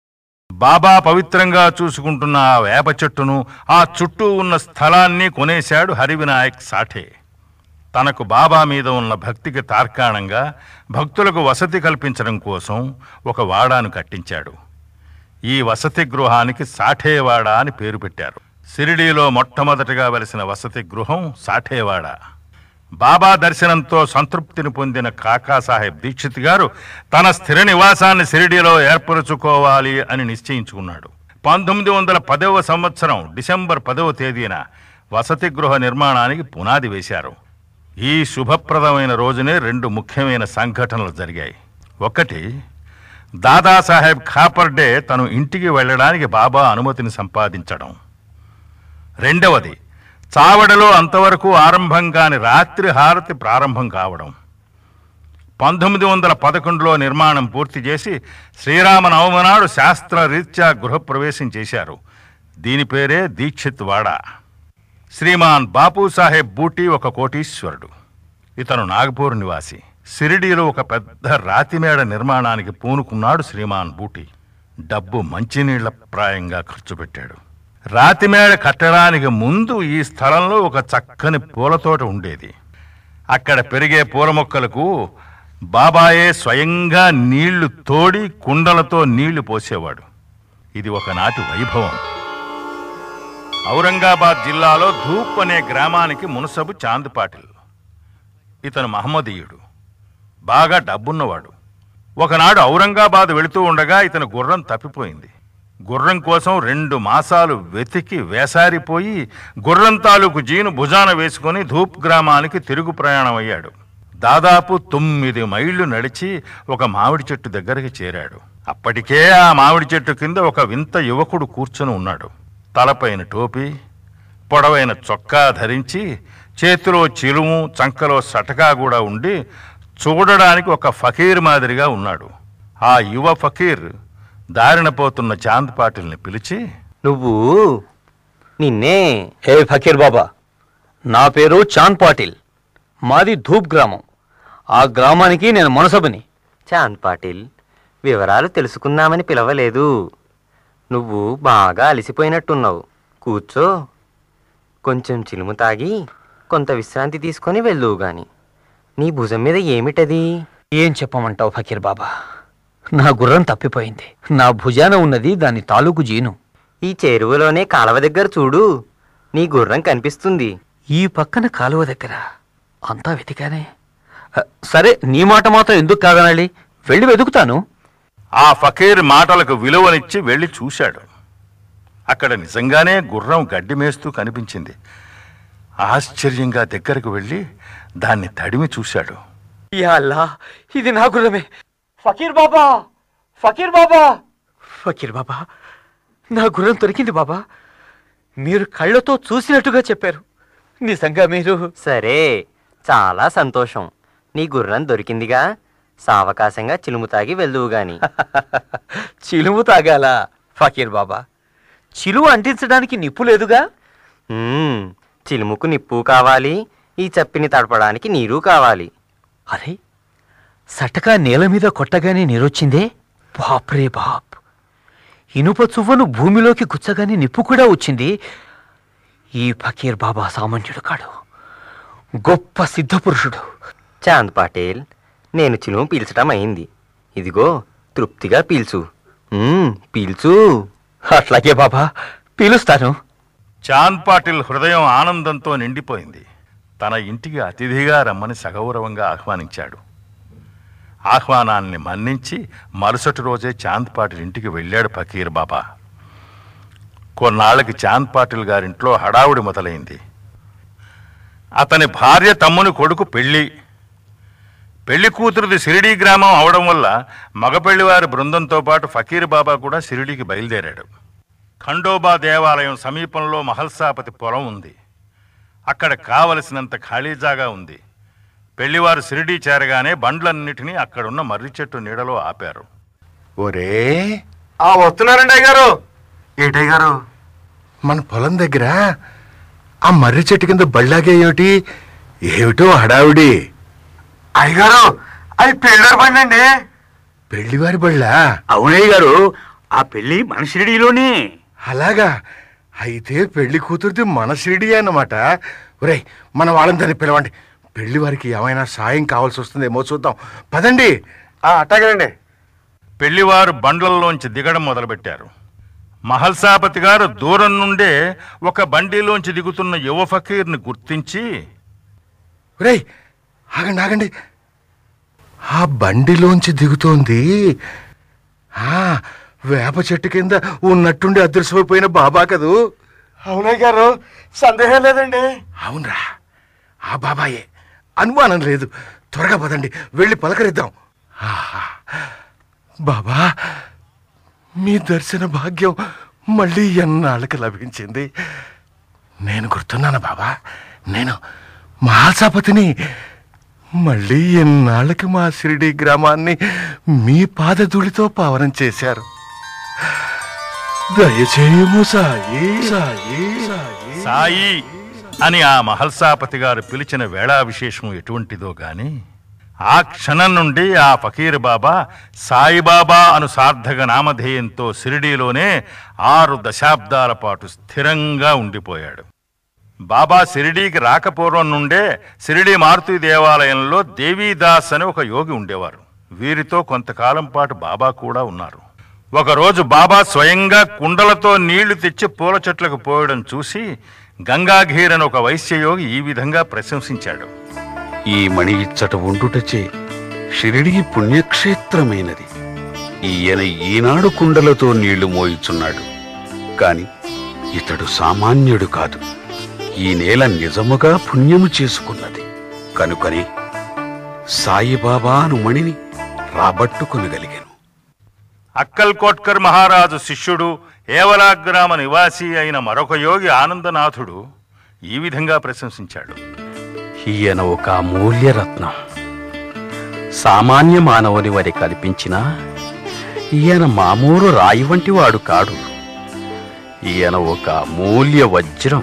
బాబా పవిత్రంగా చూసుకుంటున్న ఆ వేప చెట్టును ఆ చుట్టూ ఉన్న స్థలాన్ని కొనేశాడు హరివినాయక్ సాఠే తనకు బాబా మీద ఉన్న భక్తికి తార్కాణంగా భక్తులకు వసతి కల్పించడం కోసం ఒక వాడాను కట్టించాడు ఈ వసతి గృహానికి సాఠేవాడ అని పేరు పెట్టారు సిరిడీలో మొట్టమొదటిగా వెలిసిన వసతి గృహం సాఠేవాడ బాబా దర్శనంతో సంతృప్తిని పొందిన కాకాసాహెబ్ దీక్షిత్ గారు తన స్థిర నివాసాన్ని సిరిడిలో ఏర్పరచుకోవాలి అని నిశ్చయించుకున్నాడు పంతొమ్మిది వందల పదవ సంవత్సరం డిసెంబర్ పదవ తేదీన వసతి గృహ నిర్మాణానికి పునాది వేశారు ఈ శుభప్రదమైన రోజునే రెండు ముఖ్యమైన సంఘటనలు జరిగాయి ఒకటి దాదాసాహెబ్ ఖాపర్డే తను ఇంటికి వెళ్ళడానికి బాబా అనుమతిని సంపాదించడం రెండవది చావడలో అంతవరకు ఆరంభం కాని రాత్రి హారతి ప్రారంభం కావడం పంతొమ్మిది వందల పదకొండులో నిర్మాణం పూర్తి చేసి శ్రీరామ నవమి నాడు శాస్త్రరీత్యా గృహప్రవేశం చేశారు దీని పేరే దీక్షిత్ వాడ శ్రీమాన్ బాపు సాహెబ్ బూటీ ఒక కోటీశ్వరుడు ఇతను నాగపూర్ నివాసి సిరిడీలో ఒక పెద్ద రాతిమేడ నిర్మాణానికి పూనుకున్నాడు శ్రీమాన్ బూటీ డబ్బు మంచినీళ్ల ప్రాయంగా ఖర్చు పెట్టాడు రాతిమేడ కట్టడానికి ముందు ఈ స్థలంలో ఒక చక్కని పూలతోట ఉండేది అక్కడ పెరిగే పూల మొక్కలకు బాబాయే స్వయంగా నీళ్లు తోడి కుండలతో నీళ్లు పోసేవాడు ఇది ఒకనాటి వైభవం ఔరంగాబాద్ జిల్లాలో ధూప్ అనే గ్రామానికి మునసబు చాంద్ పాటిల్ ఇతను మహమ్మదీయుడు బాగా డబ్బున్నవాడు ఒకనాడు ఔరంగాబాద్ వెళుతూ ఉండగా ఇతని గుర్రం తప్పిపోయింది గుర్రం కోసం రెండు మాసాలు వెతికి వేసారిపోయి గుర్రం తాలూకు జీను భుజాన వేసుకొని ధూప్ గ్రామానికి తిరుగు ప్రయాణం అయ్యాడు దాదాపు తొమ్మిది మైళ్ళు నడిచి ఒక మామిడి చెట్టు దగ్గరికి చేరాడు అప్పటికే ఆ మామిడి చెట్టు కింద ఒక వింత యువకుడు కూర్చొని ఉన్నాడు తలపైన టోపీ పొడవైన చొక్కా ధరించి చేతిలో చిలుము చంకలో సటకా కూడా ఉండి చూడడానికి ఒక ఫకీర్ మాదిరిగా ఉన్నాడు ఆ యువ ఫకీర్ దారిన పోతున్న చాంద్ పాటిల్ని పిలిచి నువ్వు నిన్నే హే ఫకీర్ బాబా నా పేరు చాంద్ పాటిల్ మాది ధూప్ గ్రామం ఆ గ్రామానికి నేను మనసబని చాంద్ పాటిల్ వివరాలు తెలుసుకుందామని పిలవలేదు నువ్వు బాగా అలసిపోయినట్టున్నావు కూర్చో కొంచెం చిలుము తాగి కొంత విశ్రాంతి తీసుకొని వెళ్దువు గాని నీ భుజం మీద ఏమిటది ఏం చెప్పమంటావు ఫకీర్ బాబా నా గుర్రం తప్పిపోయింది నా భుజాన ఉన్నది దాని తాలూకు జీను ఈ చెరువులోనే కాలవ దగ్గర చూడు నీ గుర్రం కనిపిస్తుంది ఈ పక్కన కాలువ దగ్గర అంతా వెతికానే అ, సరే నీ మాట మాత్రం ఎందుకు కాదనాలి వెళ్ళి వెతుకుతాను ఆ ఫకీర్ మాటలకు విలువనిచ్చి వెళ్ళి చూశాడు అక్కడ నిజంగానే గుర్రం గడ్డి మేస్తూ కనిపించింది ఆశ్చర్యంగా దగ్గరకు వెళ్ళి దాన్ని తడిమి చూశాడు యా అల్లా ఇది నా గుర్రమే ఫకీర్ బాబా ఫకీర్ బాబా ఫకీర్ బాబా నా గుర్రం దొరికింది బాబా మీరు కళ్ళతో చూసినట్టుగా చెప్పారు నిజంగా మీరు సరే చాలా సంతోషం నీ గుర్రం దొరికిందిగా సావకాశంగా చిలుము తాగి వెళ్దువు గాని చిలుము తాగాల ఫకీర్ బాబా చిలువ అంటించడానికి నిప్పు లేదుగా మ్మ్, చిలుముకు నిప్పు కావాలి ఈ చప్పిని తడపడానికి నీరు కావాలి అరే సటకా నేల మీద కొట్టగానే నీరొచ్చిందే బాప్రే బాప్ ఇనుప చువ్వను భూమిలోకి గుచ్చగానే నిప్పు కూడా వచ్చింది ఈ ఫకీర్ బాబా సామాన్యుడు కాడు గొప్ప సిద్ధపురుషుడు చాంద్ పాటేల్ నేను చిలుము పీల్చటం అయింది ఇదిగో తృప్తిగా పీల్చు మ్మ్, పీల్చు అట్లాగే బాబా పీలుస్తాను చాంద్ పాటిల్ హృదయం ఆనందంతో నిండిపోయింది తన ఇంటికి అతిథిగా రమ్మని సగౌరవంగా ఆహ్వానించాడు ఆహ్వానాన్ని మన్నించి మరుసటి రోజే చాంద్ పాటిల్ ఇంటికి వెళ్ళాడు ఫకీర్ బాబా కొన్నాళ్ళకి చాంద్ పాటిల్ గారింట్లో హడావుడి మొదలైంది అతని భార్య తమ్ముని కొడుకు పెళ్ళి పెళ్లి కూతురుది సిరిడి గ్రామం అవడం వల్ల మగపెళ్లివారి బృందంతో పాటు ఫకీర్ బాబా కూడా సిరిడికి బయలుదేరాడు ఖండోబా దేవాలయం సమీపంలో మహల్సాపతి పొలం ఉంది అక్కడ కావలసినంత ఖాళీ జాగా ఉంది పెళ్లివారు సిరిడి చేరగానే బండ్లన్నిటినీ అక్కడున్న మర్రి చెట్టు నీడలో ఆపారు ఒరే ఆ వస్తున్నారండి అయ్యగారు ఏటయ్య గారు మన పొలం దగ్గర ఆ మర్రి చెట్టు కింద బళ్ళాగే ఏమిటి ఏమిటో హడావిడి అయ్యగారు అది పెళ్ళారు పండండి పెళ్లివారి బళ్ళా అవునయ్య గారు ఆ పెళ్లి మన షిరిడీలోనే అలాగా అయితే పెళ్లి కూతురిది మన షిరిడి అన్నమాట ఒరేయ్ మన వాళ్ళందరినీ పిలవండి పెళ్లి వారికి ఏమైనా సాయం కావాల్సి వస్తుందేమో చూద్దాం పదండి అట్టగండి పెళ్లివారు బండ్లల్లోంచి దిగడం మొదలుపెట్టారు మహల్సాపతి గారు దూరం నుండే ఒక బండిలోంచి దిగుతున్న యువ ఫకీర్ని గుర్తించి ఒరేయ్ ఆగండి ఆగండి ఆ బండిలోంచి దిగుతోంది ఆ వేప చెట్టు కింద ఉన్నట్టుండి అదృశ్యమైపోయిన బాబా కదూ అవునయ్య గారు సందేహం లేదండి అవునరా ఆ బాబాయే అనుమానం లేదు త్వరగా పదండి వెళ్ళి పలకరిద్దాం ఆహా. బాబా మీ దర్శన భాగ్యం మళ్ళీ ఎన్నాళ్ళకి లభించింది నేను గుర్తున్నాను బాబా నేను మహాసపతిని మళ్ళీ ఎన్నాళ్ళకి మా షిరిడి గ్రామాన్ని మీ పాదధూళితో పావనం చేశారు దయచేయము సాయి సాయి సాయి సాయి అని ఆ మహల్సాపతి గారు పిలిచిన వేళా విశేషం ఎటువంటిదో గాని ఆ క్షణం నుండి ఆ ఫకీర్ బాబా సాయిబాబా అను సార్థక నామధేయంతో సిరిడీలోనే ఆరు దశాబ్దాల పాటు స్థిరంగా ఉండిపోయాడు బాబా సిరిడీకి రాకపూర్వం నుండే సిరిడి మారుతి దేవాలయంలో దేవీదాస్ అని ఒక యోగి ఉండేవారు వీరితో కొంతకాలం పాటు బాబా కూడా ఉన్నారు ఒకరోజు బాబా స్వయంగా కుండలతో నీళ్లు తెచ్చి పూల చెట్లకు పోయడం చూసి గంగాఘీర్ అని ఒక వైశ్యయోగి ఈ విధంగా ప్రశంసించాడు ఈ మణి ఇచ్చట ఉండుటచే షిరిడి పుణ్యక్షేత్రమైనది ఈయన ఈనాడు కుండలతో నీళ్లు మోయిచున్నాడు కాని ఇతడు సామాన్యుడు కాదు ఈ నేల నిజముగా పుణ్యము చేసుకున్నది కనుకనే సాయిబాబా అను మణిని రాబట్టుకొనగలిగాను అక్కల్ కోట్కర్ మహారాజు శిష్యుడు ఏవలాగ్రామ నివాసి అయిన మరొక యోగి ఆనందనాథుడు ఈ విధంగా ప్రశంసించాడు ఈయన ఒక అమూల్యరత్నం సామాన్య మానవుని వరి కల్పించినా ఈయన మామూలు రాయి వంటి వాడు కాడు ఈయన ఒక అమూల్య వజ్రం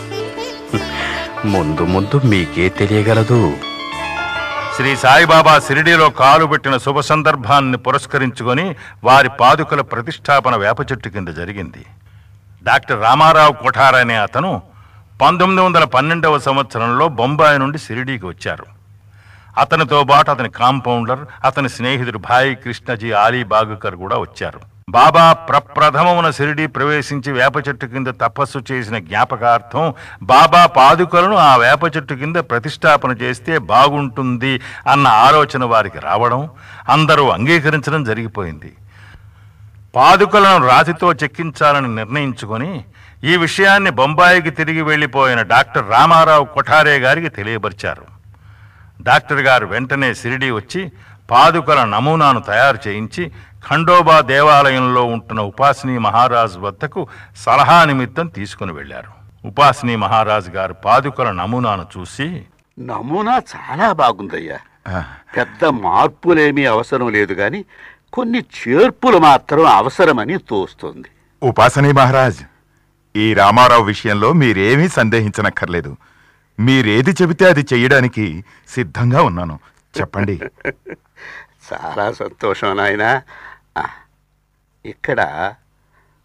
ముందు ముందు మీకే తెలియగలదు శ్రీ సాయిబాబా షిరిడీలో కాలు పెట్టిన శుభ సందర్భాన్ని పురస్కరించుకొని వారి పాదుకల ప్రతిష్టాపన వేప చెట్టు కింద జరిగింది డాక్టర్ రామారావు కొఠార్ అనే అతను పంతొమ్మిది వందల పన్నెండవ సంవత్సరంలో బొంబాయి నుండి షిరిడీకి వచ్చారు అతనితో పాటు అతని కాంపౌండర్ అతని స్నేహితుడు భాయి కృష్ణజీ ఆలీ బాగుకర్ కూడా వచ్చారు బాబా ప్రప్రథమమున షిరిడి ప్రవేశించి వేప చెట్టు కింద తపస్సు చేసిన జ్ఞాపకార్థం బాబా పాదుకలను ఆ వేప చెట్టు కింద ప్రతిష్టాపన చేస్తే బాగుంటుంది అన్న ఆలోచన వారికి రావడం అందరూ అంగీకరించడం జరిగిపోయింది పాదుకలను రాతితో చెక్కించాలని నిర్ణయించుకొని ఈ విషయాన్ని బొంబాయికి తిరిగి వెళ్ళిపోయిన డాక్టర్ రామారావు కొఠారే గారికి తెలియపరిచారు డాక్టర్ గారు వెంటనే సిరిడి వచ్చి పాదుకల నమూనాను తయారు చేయించి ఖండోబా దేవాలయంలో ఉంటున్న ఉపాసిని మహారాజు వద్దకు సలహా నిమిత్తం తీసుకుని వెళ్ళారు ఉపాసిని మహారాజు గారు పాదుకల నమూనాను చూసి నమూనా చాలా బాగుందయ్యా పెద్ద మార్పులేమీ అవసరం లేదు గాని కొన్ని చేర్పులు మాత్రం అవసరమని తోస్తుంది ఉపాసనీ మహారాజ్ ఈ రామారావు విషయంలో మీరేమీ సందేహించనక్కర్లేదు మీరేది చెబితే అది చెయ్యడానికి సిద్ధంగా ఉన్నాను చెప్పండి చాలా సంతోషం నాయన ఇక్కడ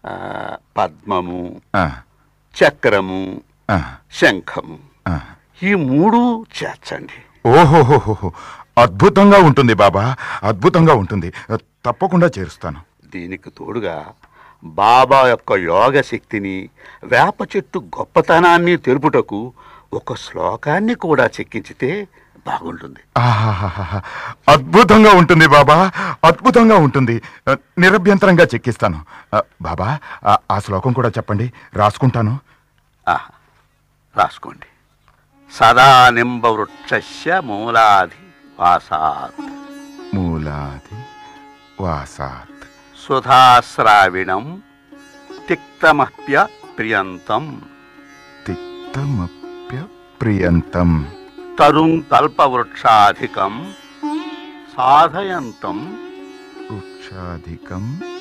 ఆ, పద్మము ఆ, చక్రము ఆ, శంఖము ఆ. ఈ మూడు చేర్చండి ఓహోహోహో అద్భుతంగా ఉంటుంది బాబా అద్భుతంగా ఉంటుంది తప్పకుండా చేరుస్తాను దీనికి తోడుగా బాబా యొక్క యోగ శక్తిని వేప చెట్టు గొప్పతనాన్ని తెలుపుటకు ఒక శ్లోకాన్ని కూడా చెక్కించితే బాగుంటుంది ఆహాహాహా. అద్భుతంగా ఉంటుంది బాబా అద్భుతంగా ఉంటుంది నిరభ్యంతరంగా చెక్కిస్తాను ఆ, బాబా ఆ- ఆ శ్లోకం కూడా చెప్పండి రాసుకుంటాను ఆ, రాసుకోండి సదా నింబ వృక్షస్య మూలాది వాసాత్ మూలాది వాసాత్ సుధాశ్రావిణం తిక్తమప్య ప్రియంతం తిక్తమప్య ప్రియంతం తరుం కల్పవృక్షాధికం సాధయంతం వృక్షాధికం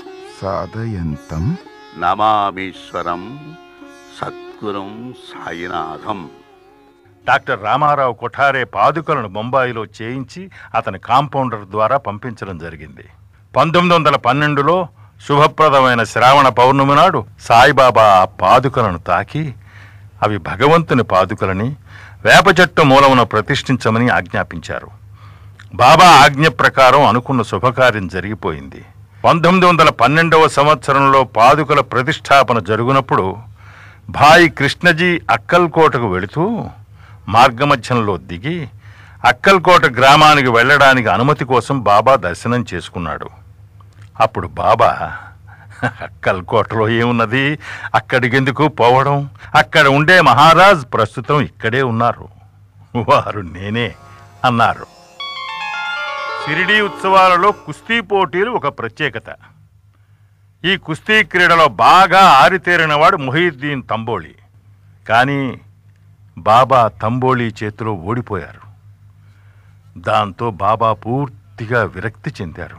సాధయంతం నమామీశ్వరం సద్గురం సాయినాథం డాక్టర్ రామారావు కొఠారే పాదుకలను బొంబాయిలో చేయించి అతని కాంపౌండర్ ద్వారా పంపించడం జరిగింది పంతొమ్మిది వందల పన్నెండులో శుభప్రదమైన శ్రావణ పౌర్ణమి నాడు సాయిబాబా ఆ పాదుకలను తాకి అవి భగవంతుని పాదుకలని వేప చెట్టు మూలమున ప్రతిష్ఠించమని ఆజ్ఞాపించారు బాబా ఆజ్ఞ ప్రకారం అనుకున్న శుభకార్యం జరిగిపోయింది పంతొమ్మిది వందల పన్నెండవ సంవత్సరంలో పాదుకల ప్రతిష్టాపన జరుగునప్పుడు భాయి కృష్ణజీ అక్కల్కోటకు వెళుతూ మార్గమధ్యంలో దిగి అక్కల్కోట గ్రామానికి వెళ్ళడానికి అనుమతి కోసం బాబా దర్శనం చేసుకున్నాడు అప్పుడు బాబా అక్కల్కోటలో ఏమున్నది అక్కడికెందుకు పోవడం అక్కడ ఉండే మహారాజ్ ప్రస్తుతం ఇక్కడే ఉన్నారు వారు నేనే అన్నారు షిరిడీ ఉత్సవాలలో కుస్తీ పోటీలు ఒక ప్రత్యేకత ఈ కుస్తీ క్రీడలో బాగా ఆరితేరినవాడు మొహీద్దీన్ తంబోళి కానీ బాబా తంబోళి చేతిలో ఓడిపోయారు దాంతో బాబా పూర్తిగా విరక్తి చెందారు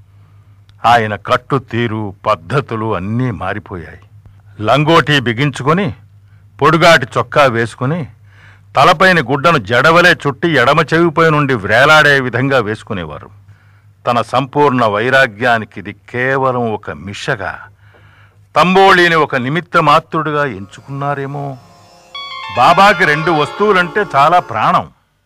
ఆయన కట్టు తీరు పద్ధతులు అన్నీ మారిపోయాయి లంగోటి బిగించుకొని పొడుగాటి చొక్కా వేసుకుని తలపైన గుడ్డను జడవలే చుట్టి ఎడమ చెవిపై నుండి వ్రేలాడే విధంగా వేసుకునేవారు తన సంపూర్ణ వైరాగ్యానికి ఇది కేవలం ఒక మిషగా తంబోళిని ఒక నిమిత్త మాత్రుడుగా ఎంచుకున్నారేమో బాబాకి రెండు వస్తువులంటే చాలా ప్రాణం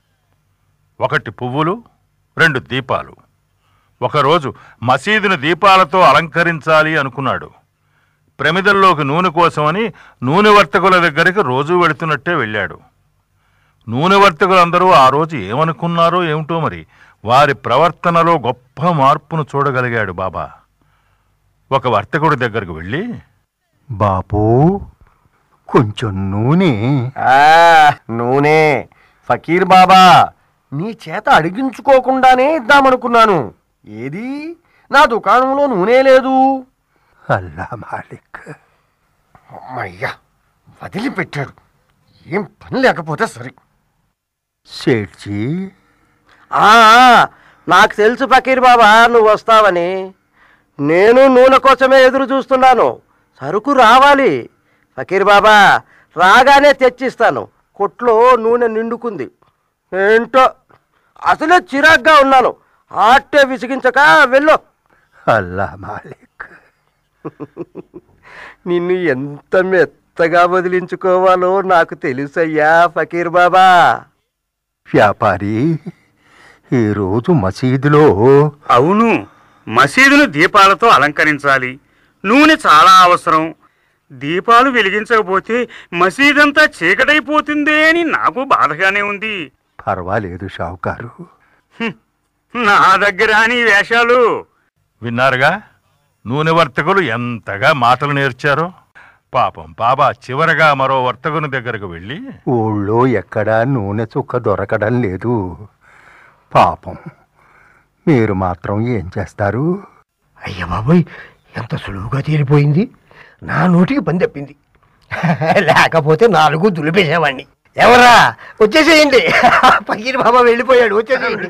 ఒకటి పువ్వులు రెండు దీపాలు ఒకరోజు మసీదును దీపాలతో అలంకరించాలి అనుకున్నాడు ప్రమిదల్లోకి నూనె కోసమని నూనె వర్తకుల దగ్గరికి రోజూ వెళుతున్నట్టే వెళ్ళాడు నూనె వర్తకులందరూ ఆ రోజు ఏమనుకున్నారో ఏమిటో మరి వారి ప్రవర్తనలో గొప్ప మార్పును చూడగలిగాడు బాబా ఒక వర్తకుడి దగ్గరకు వెళ్ళి బాపు కొంచెం నూనె ఆ, నూనె ఫకీర్ బాబా నీ చేత అడిగించుకోకుండానే ఇద్దామనుకున్నాను ఏది నా దుకాణంలో నూనె లేదు అల్లా మాలిక్ అమ్మయ్యా వదిలిపెట్టాడు ఏం పని లేకపోతే సరే సేట్జీ ఆ, నాకు తెలుసు ఫకీర్ బాబా నువ్వు వస్తావని నేను నూనె కోసమే ఎదురు చూస్తున్నాను సరుకు రావాలి ఫకీర్ బాబా రాగానే తెచ్చిస్తాను కొట్లో నూనె నిండుకుంది ఏంటో అసలే చిరాగ్గా ఉన్నాను ఆట్టే విసిగించక వెళ్ళు అల్లా మాలిక్ నిన్ను ఎంత మెత్తగా వదిలించుకోవాలో నాకు తెలుసయ్యా ఫకీర్ బాబా వ్యాపారి ఈరోజు మసీదులో అవును మసీదును దీపాలతో అలంకరించాలి నూనె చాలా అవసరం దీపాలు వెలిగించకపోతే మసీదంతా చీకటైపోతుందే అని నాకు బాధగానే ఉంది పర్వాలేదు షావుకారు నా దగ్గర నీ వేషాలు విన్నారుగా నూనె వర్తకులు ఎంతగా మాటలు నేర్చారో పాపం బాబా చివరగా మరో వర్తకుని దగ్గరకు వెళ్ళి ఊళ్ళో ఎక్కడా నూనె చుక్క దొరకడం లేదు పాపం మీరు మాత్రం ఏం చేస్తారు అయ్య బాబోయ్ ఎంత సులువుగా తీరిపోయింది నా నోటికి పని తప్పింది లేకపోతే నాలుగు దులిపేసేవాడిని ఎవరా వచ్చేసేయండి పకీర్ బాబా వెళ్ళిపోయాడు వచ్చేసేయండి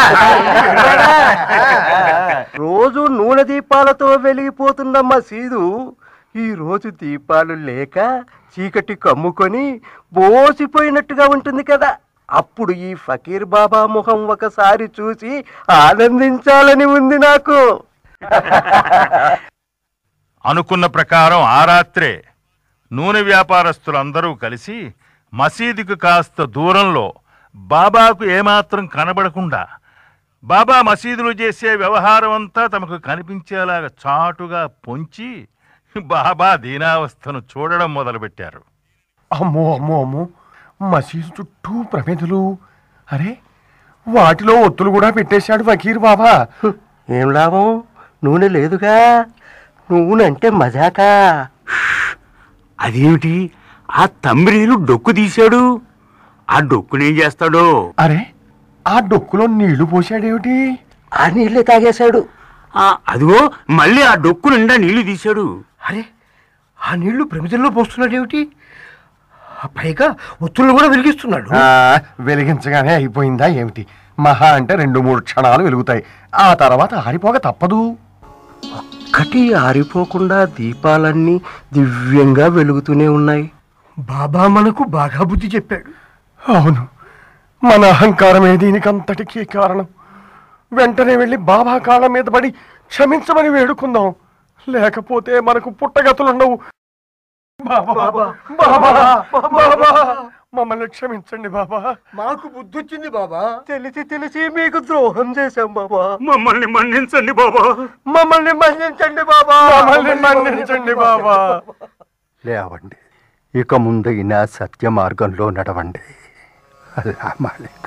రోజు నూనె దీపాలతో వెలిగిపోతున్న మసీదు ఈ రోజు దీపాలు లేక చీకటి కమ్ముకొని బోసిపోయినట్టుగా ఉంటుంది కదా అప్పుడు ఈ ఫకీర్ బాబా ముఖం ఒకసారి చూసి ఆనందించాలని ఉంది నాకు అనుకున్న ప్రకారం ఆ రాత్రే నూనె వ్యాపారస్తులందరూ కలిసి మసీదుకు కాస్త దూరంలో బాబాకు ఏమాత్రం కనబడకుండా బాబా మసీదులు చేసే వ్యవహారం అంతా తమకు కనిపించేలాగా చాటుగా పొంచి బాబా దీనావస్థను చూడడం మొదలుపెట్టారు అమ్మో అమ్మో అమ్మో మసీదు చుట్టూ ప్రమిదలు అరే వాటిలో ఒత్తులు కూడా పెట్టేశాడు ఫకీర్ బాబా ఏం లాభం నూనె లేదుగా నూనె అంటే మజాకా అదేమిటి ఆ తంబిరీలు డొక్కు తీశాడు ఆ డొక్కునేం చేస్తాడో అరే ఆ డొక్కులో నీళ్లు పోశాడేమిటి ఆ నీళ్ళే తాగేశాడు ఆ, అదిగో మళ్ళీ ఆ డొక్కు నిండా నీళ్లు తీశాడు అరే ఆ నీళ్లు ప్రమిదల్లో పోస్తున్నాడేమిటి ఆ పైగా ఒత్తులు కూడా వెలిగిస్తున్నాడు ఆ, వెలిగించగానే అయిపోయిందా ఏమిటి మహా అంటే రెండు మూడు క్షణాలు వెలుగుతాయి ఆ తర్వాత ఆరిపోక తప్పదు ఒక్కటి ఆరిపోకుండా దీపాలన్నీ దివ్యంగా వెలుగుతూనే ఉన్నాయి బాబా మనకు బాగా బుద్ధి చెప్పాడు అవును మన అహంకారమే దీనికంతటికీ కారణం వెంటనే వెళ్ళి బాబా కాళ్ళ మీద పడి క్షమించమని వేడుకుందాం లేకపోతే మనకు పుట్టగతులుండవు బాబా బాబా బాబా మమ్మల్ని క్షమించండి బాబా మాకు బుద్ధి వచ్చింది బాబా తెలిసి తెలిసి మీకు ద్రోహం చేశాం బాబా మమ్మల్ని మన్నించండి బాబా మమ్మల్ని మన్నించండి బాబా మమ్మల్ని మన్నించండి బాబా లేవండి ఇక ముందైన సత్య మార్గంలో నడవండి అల్లా మాలిక్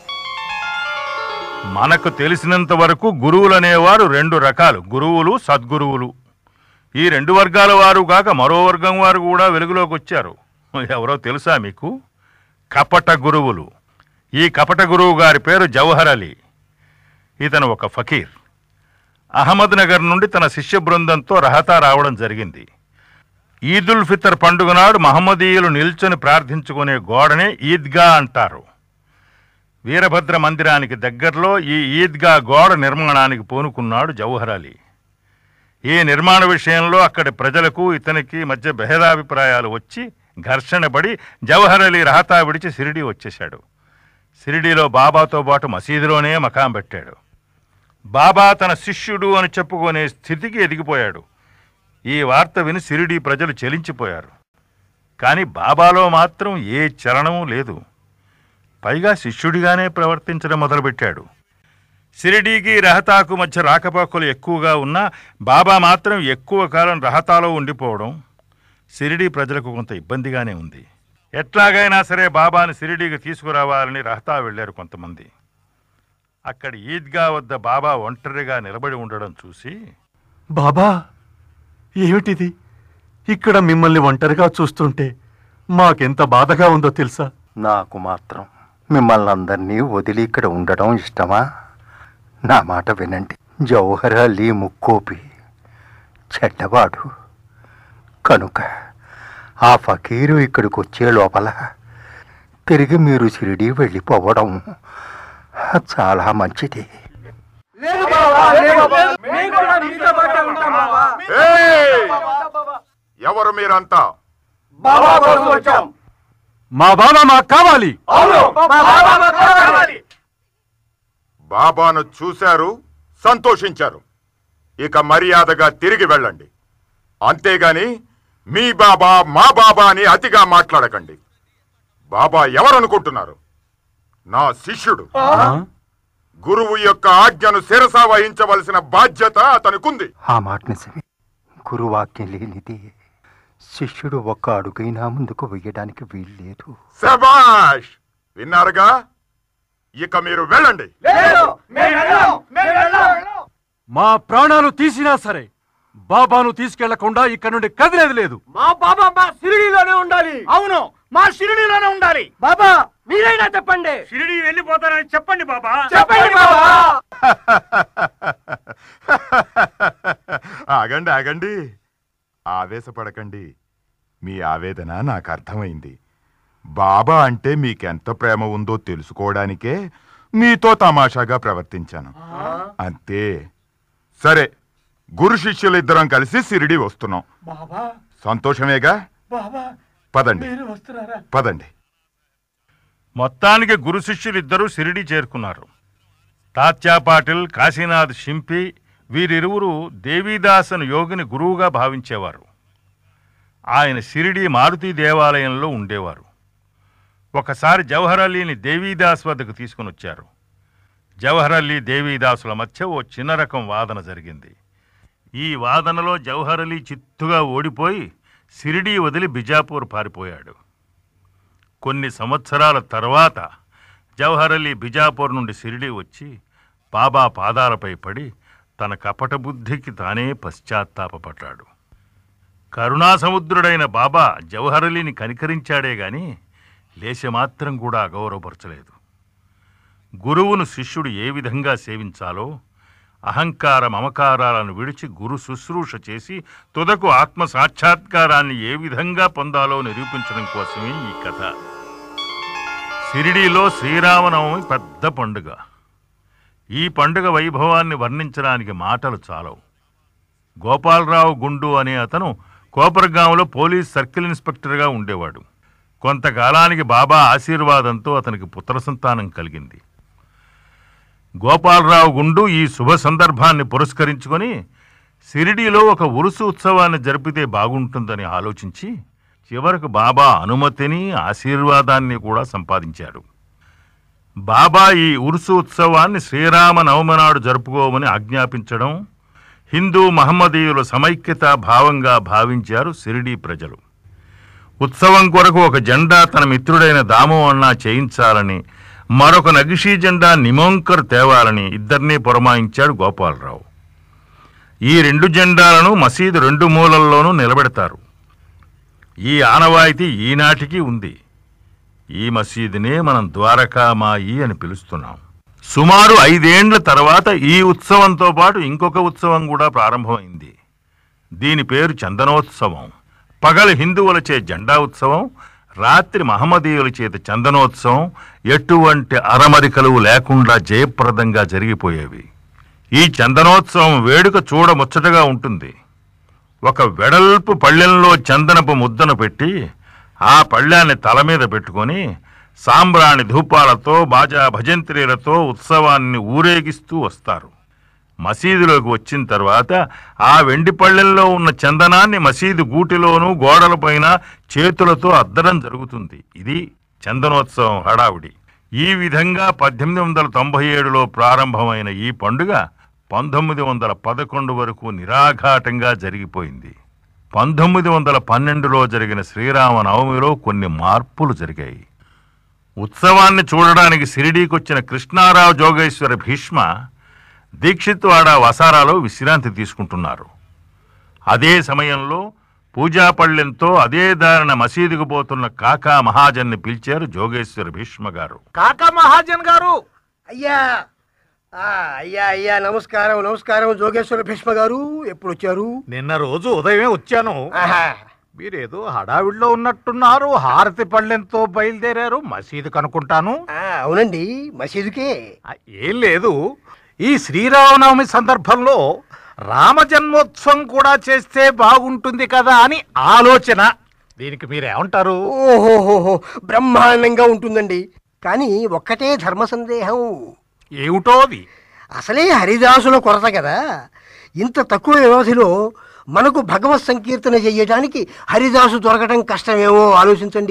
మనకు తెలిసినంత వరకు గురువులనేవారు రెండు రకాలు గురువులు సద్గురువులు ఈ రెండు వర్గాల వారు కాక మరో వర్గం వారు కూడా వెలుగులోకి వచ్చారు ఎవరో తెలుసా మీకు కపట గురువులు ఈ కపట గురువు గారి పేరు జవహర్ అలీ ఇతను ఒక ఫకీర్ అహ్మద్ నగర్ నుండి తన శిష్య బృందంతో రహతా రావడం జరిగింది ఈదుల్ ఫితర్ పండుగ నాడు మహమ్మదీయులు నిల్చొని ప్రార్థించుకునే గోడనే ఈద్గా అంటారు వీరభద్ర మందిరానికి దగ్గరలో ఈ ఈద్గా గోడ నిర్మాణానికి పూనుకున్నాడు జవహర్ అలీ ఈ నిర్మాణ విషయంలో అక్కడి ప్రజలకు ఇతనికి మధ్య భేదాభిప్రాయాలు వచ్చి ఘర్షణ పడి జవహర్ అలీ రహతా విడిచి సిరిడి వచ్చేశాడు సిరిడిలో బాబాతో పాటు మసీదులోనే మకాం పెట్టాడు బాబా తన శిష్యుడు అని చెప్పుకునే స్థితికి ఎదిగిపోయాడు ఈ వార్త విని సిరిడి ప్రజలు చెలించిపోయారు కానీ బాబాలో మాత్రం ఏ చలనమూ లేదు పైగా శిష్యుడిగానే ప్రవర్తించడం మొదలుపెట్టాడు సిరిడీకి రహతాకు మధ్య రాకపోకలు ఎక్కువగా ఉన్నా బాబా మాత్రం ఎక్కువ కాలం రహతాలో ఉండిపోవడం సిరిడీ ప్రజలకు కొంత ఇబ్బందిగానే ఉంది ఎట్లాగైనా సరే బాబాని సిరిడీకి తీసుకురావాలని రహతా వెళ్ళారు కొంతమంది అక్కడి ఈద్గా వద్ద బాబా ఒంటరిగా నిలబడి ఉండడం చూసి బాబా ఏమిటిది ఇక్కడ మిమ్మల్ని ఒంటరిగా చూస్తుంటే మాకెంత బాధగా ఉందో తెలుసా నాకు మాత్రం మిమ్మల్ని అందరినీ వదిలి ఇక్కడ ఉండడం ఇష్టమా నా మాట వినండి జౌహర్ అలీ ముక్కోపి చెడ్డవాడు కనుక ఆ ఫకీరు ఇక్కడికి వచ్చే లోపల తిరిగి మీరు షిరిడి వెళ్ళిపోవడం చాలా మంచిది ఎవరు మీరంతా మా బాబా మాకు కావాలి బాబాను చూశారు సంతోషించారు ఇక మర్యాదగా తిరిగి వెళ్ళండి అంతేగాని మీ బాబా మా బాబా అని అతిగా మాట్లాడకండి బాబా ఎవరనుకుంటున్నారు నా శిష్యుడు గురువు యొక్క ఆజ్ఞను శిరసా వహించవలసిన బాధ్యత అతనికుంది ఆ మాట నిజమే గురువాక్యం లేనిది శిష్యుడు ఒక్క అడుగైనా ముందుకు వెయ్యడానికి వీల్లేదు శబాష్ విన్నారుగా ఇక మీరు వెళ్ళండి మా ప్రాణాలు తీసినా సరే బాబాను తీసుకెళ్లకుండా ఇక్కడ నుండి కదిలేదు లేదు మా బాబా మా సిరిడిలోనే ఉండాలి అవును మా సిరిడిలోనే ఉండాలి బాబా మీరైనా చెప్పండి షిరిడి వెళ్ళిపోతారని చెప్పండి బాబా చెప్పండి బాబా ఆగండి ఆగండి ఆవేశపడకండి మీ ఆవేదన నాకు అర్థమైంది బాబా అంటే మీకెంత ప్రేమ ఉందో తెలుసుకోవడానికే మీతో తమాషాగా ప్రవర్తించాను అంతే సరే గురు శిష్యులిద్దరం కలిసి సిరిడి వస్తున్నాం బాబా సంతోషమేగా బాబా పదండి మీరు వస్తున్నారా పదండి మొత్తానికి గురు శిష్యులిద్దరూ సిరిడి చేరుకున్నారు తాత్యా పాటిల్ కాశీనాథ్ షింపి వీరిరువురు దేవీదాసను యోగిని గురువుగా భావించేవారు ఆయన షిరిడి మారుతి దేవాలయంలో ఉండేవారు ఒకసారి జవహర్ అలీని దేవీదాస్ వద్దకు తీసుకుని వచ్చారు జవహర్ అలీ దేవీదాసుల మధ్య ఓ చిన్న రకం వాదన జరిగింది ఈ వాదనలో జవహర్ అలీ చిత్తుగా ఓడిపోయి షిరిడీ వదిలి బిజాపూర్ పారిపోయాడు కొన్ని సంవత్సరాల తర్వాత జవహర్ అలీ బిజాపూర్ నుండి షిరిడీ వచ్చి బాబా పాదాలపై పడి తన కపట బుద్ధికి తానే పశ్చాత్తాపపడ్డాడు కరుణాసముద్రుడైన బాబా జవహర్ అలీని కనికరించాడే గాని లేశమాత్రం కూడా అగౌరవపరచలేదు గురువును శిష్యుడు ఏ విధంగా సేవించాలో అహంకార మమకారాలను విడిచి గురు శుశ్రూష చేసి తుదకు ఆత్మ సాక్షాత్కారాన్ని ఏ విధంగా పొందాలో నిరూపించడం కోసమే ఈ కథ షిరిడీలో శ్రీరామనవమి పెద్ద పండుగ ఈ పండుగ వైభవాన్ని వర్ణించడానికి మాటలు చాలవు గోపాలరావు గుండు అనే అతను కోపరగాంలో పోలీస్ సర్కిల్ ఇన్స్పెక్టర్గా ఉండేవాడు కొంతకాలానికి బాబా ఆశీర్వాదంతో అతనికి పుత్ర సంతానం కలిగింది గోపాలరావు గుండు ఈ శుభ సందర్భాన్ని పురస్కరించుకొని షిరిడీలో ఒక ఉరుసు ఉత్సవాన్ని జరిపితే బాగుంటుందని ఆలోచించి చివరకు బాబా అనుమతిని ఆశీర్వాదాన్ని కూడా సంపాదించాడు బాబా ఈ ఉరుసు ఉత్సవాన్ని శ్రీరామ నవమి నాడు జరుపుకోమని ఆజ్ఞాపించడం హిందూ మహమ్మదీయుల సమైక్యత భావంగా భావించారు షిరిడీ ప్రజలు ఉత్సవం కొరకు ఒక జెండా తన మిత్రుడైన దాము అన్నా చేయించాలని మరొక నగిషీ జెండా నిమోంకర్ తేవాలని ఇద్దరినీ పురమాయించాడు గోపాలరావు ఈ రెండు జెండాలను మసీదు రెండు మూలల్లోనూ నిలబెడతారు ఈ ఆనవాయితీ ఈనాటికి ఉంది ఈ మసీదునే మనం ద్వారకామాయి అని పిలుస్తున్నాం సుమారు ఐదేండ్ల తర్వాత ఈ ఉత్సవంతో పాటు ఇంకొక ఉత్సవం కూడా ప్రారంభమైంది దీని పేరు చందనోత్సవం పగలు హిందువులచే జెండా ఉత్సవం రాత్రి మహమ్మదీయుల చేత చందనోత్సవం ఎటువంటి అరమరికలు లేకుండా జయప్రదంగా జరిగిపోయేవి ఈ చందనోత్సవం వేడుక చూడముచ్చటగా ఉంటుంది ఒక వెడల్పు పళ్ళెంలో చందనపు ముద్దను పెట్టి ఆ పళ్ళాన్ని తల మీద పెట్టుకొని సాంబ్రాణి ధూపాలతో బాజా భజంత్రీలతో ఉత్సవాన్ని ఊరేగిస్తూ వస్తారు మసీదులోకి వచ్చిన తర్వాత ఆ వెండి పళ్ళెంలో ఉన్న చందనాన్ని మసీదు గూటిలోనూ గోడలపైన చేతులతో అద్దడం జరుగుతుంది ఇది చందనోత్సవం హడావుడి ఈ విధంగా పద్దెనిమిది వందల తొంభై ఏడులో ప్రారంభమైన ఈ పండుగ పంతొమ్మిది వందల పదకొండు వరకు నిరాఘాటంగా జరిగిపోయింది పంతొమ్మిది వందల పన్నెండులో జరిగిన శ్రీరామ నవమిలో కొన్ని మార్పులు జరిగాయి ఉత్సవాన్ని చూడడానికి షిరిడీకొచ్చిన కృష్ణారావు జోగేశ్వర భీష్మ దీక్షిత్వాడ వసారాలో విశ్రాంతి తీసుకుంటున్నారు అదే సమయంలో పూజాపళ్ళెంతో అదే దారిన మసీదుకు పోతున్న కాకా మహాజన్ని పిలిచారు జోగేశ్వర భీష్మ గారు కాకా మహాజన్ గారు అయ్యా ఆ, అయ్యా అయ్యా నమస్కారం నమస్కారం జోగేశ్వర భీష్మ గారు ఎప్పుడు వచ్చారు నిన్న రోజు ఉదయమే వచ్చాను ఆహా. మీరేదో హడావిడిలో ఉన్నట్టున్నారు హారతి పళ్ళెంతో బయలుదేరారు మసీదు కనుకుంటాను అవునండి మసీదుకే ఏం లేదు ఈ శ్రీరామనవమి సందర్భంలో రామ జన్మోత్సవం కూడా చేస్తే బాగుంటుంది కదా అని ఆలోచన దీనికి మీరేమంటారు ఓహోహోహో బ్రహ్మాండంగా ఉంటుందండి కానీ ఒక్కటే ధర్మ సందేహం ఏమిటో అది అసలే హరిదాసుల కొరత కదా ఇంత తక్కువ వ్యవధిలో మనకు భగవత్ సంకీర్తన చేయడానికి హరిదాసు దొరకటం కష్టమేమో ఆలోచించండి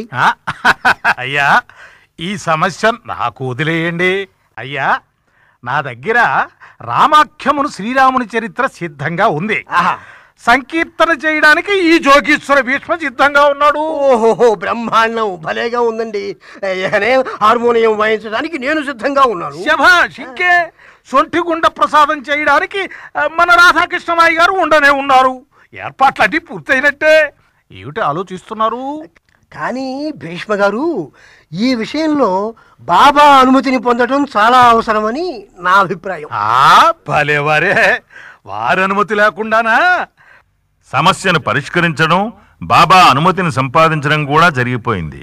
అయ్యా ఈ సమస్య నాకు వదిలేయండి అయ్యా నా దగ్గర రామాఖ్యమును శ్రీరాముని చరిత్ర సిద్ధంగా ఉంది సంకీర్తన చేయడానికి ఈ జోగీశ్వర భీష్మ సిద్ధంగా ఉన్నాడు ఓహోహో బ్రహ్మాండం భలేగా ఉందండి ఏహనే హార్మోనియం వాయించడానికి నేను సిద్ధంగా ఉన్నాను శభాష్ ఇంకే సొంటి గుండ ప్రసాదం చేయడానికి ఆ, మన రాధాకృష్ణమాయి గారు ఉండనే ఉన్నారు ఏర్పాట్లన్నీ పూర్తయినట్టే ఏమిటి ఆలోచిస్తున్నారు కానీ భీష్మ గారు ఈ విషయంలో బాబా అనుమతిని పొందడం చాలా అవసరమని నా అభిప్రాయం ఆ భలేవారే వారి అనుమతి లేకుండానా సమస్యను పరిష్కరించడం బాబా అనుమతిని సంపాదించడం కూడా జరిగిపోయింది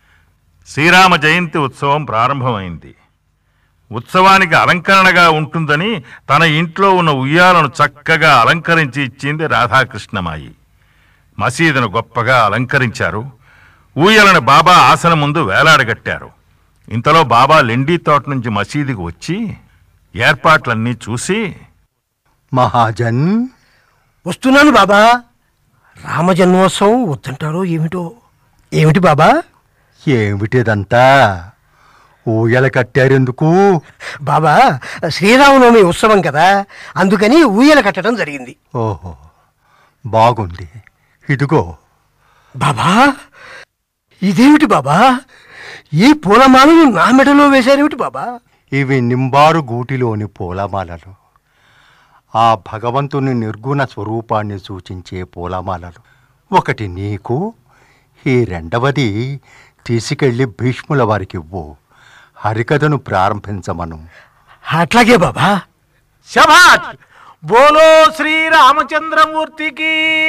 శ్రీరామ జయంతి ఉత్సవం ప్రారంభమైంది ఉత్సవానికి అలంకరణగా ఉంటుందని తన ఇంట్లో ఉన్న ఉయ్యాలను చక్కగా అలంకరించి ఇచ్చింది రాధాకృష్ణమాయి మసీదును గొప్పగా అలంకరించారు ఊయలను బాబా ఆసనం ముందు వేలాడగట్టారు ఇంతలో బాబా లెండీ తోట నుంచి మసీదుకు వచ్చి ఏర్పాట్లన్నీ చూసి మహాజన్ వస్తున్నాను బాబా రామజన్మోత్సవం వద్దంటారో ఏమిటో ఏమిటి బాబా ఏమిటిదంతా ఊయల కట్టారెందుకు బాబా శ్రీరామనవమి ఉత్సవం కదా అందుకని ఊయల కట్టడం జరిగింది ఓహో బాగుంది ఇదిగో బాబా ఇదేమిటి బాబా ఈ పూలమాలను నా మెడలో వేశారేమిటి బాబా ఇవి నింబారు గూటిలోని పూలమాలలు ఆ భగవంతుని నిర్గుణ స్వరూపాన్ని సూచించే పూలమాలలు ఒకటి నీకు ఈ రెండవది తీసుకెళ్లి భీష్ముల వారికి ఇవ్వు హరికథను ప్రారంభించమను అట్లాగే బాబా శభాష్ బోలో శ్రీరామచంద్రమూర్తికి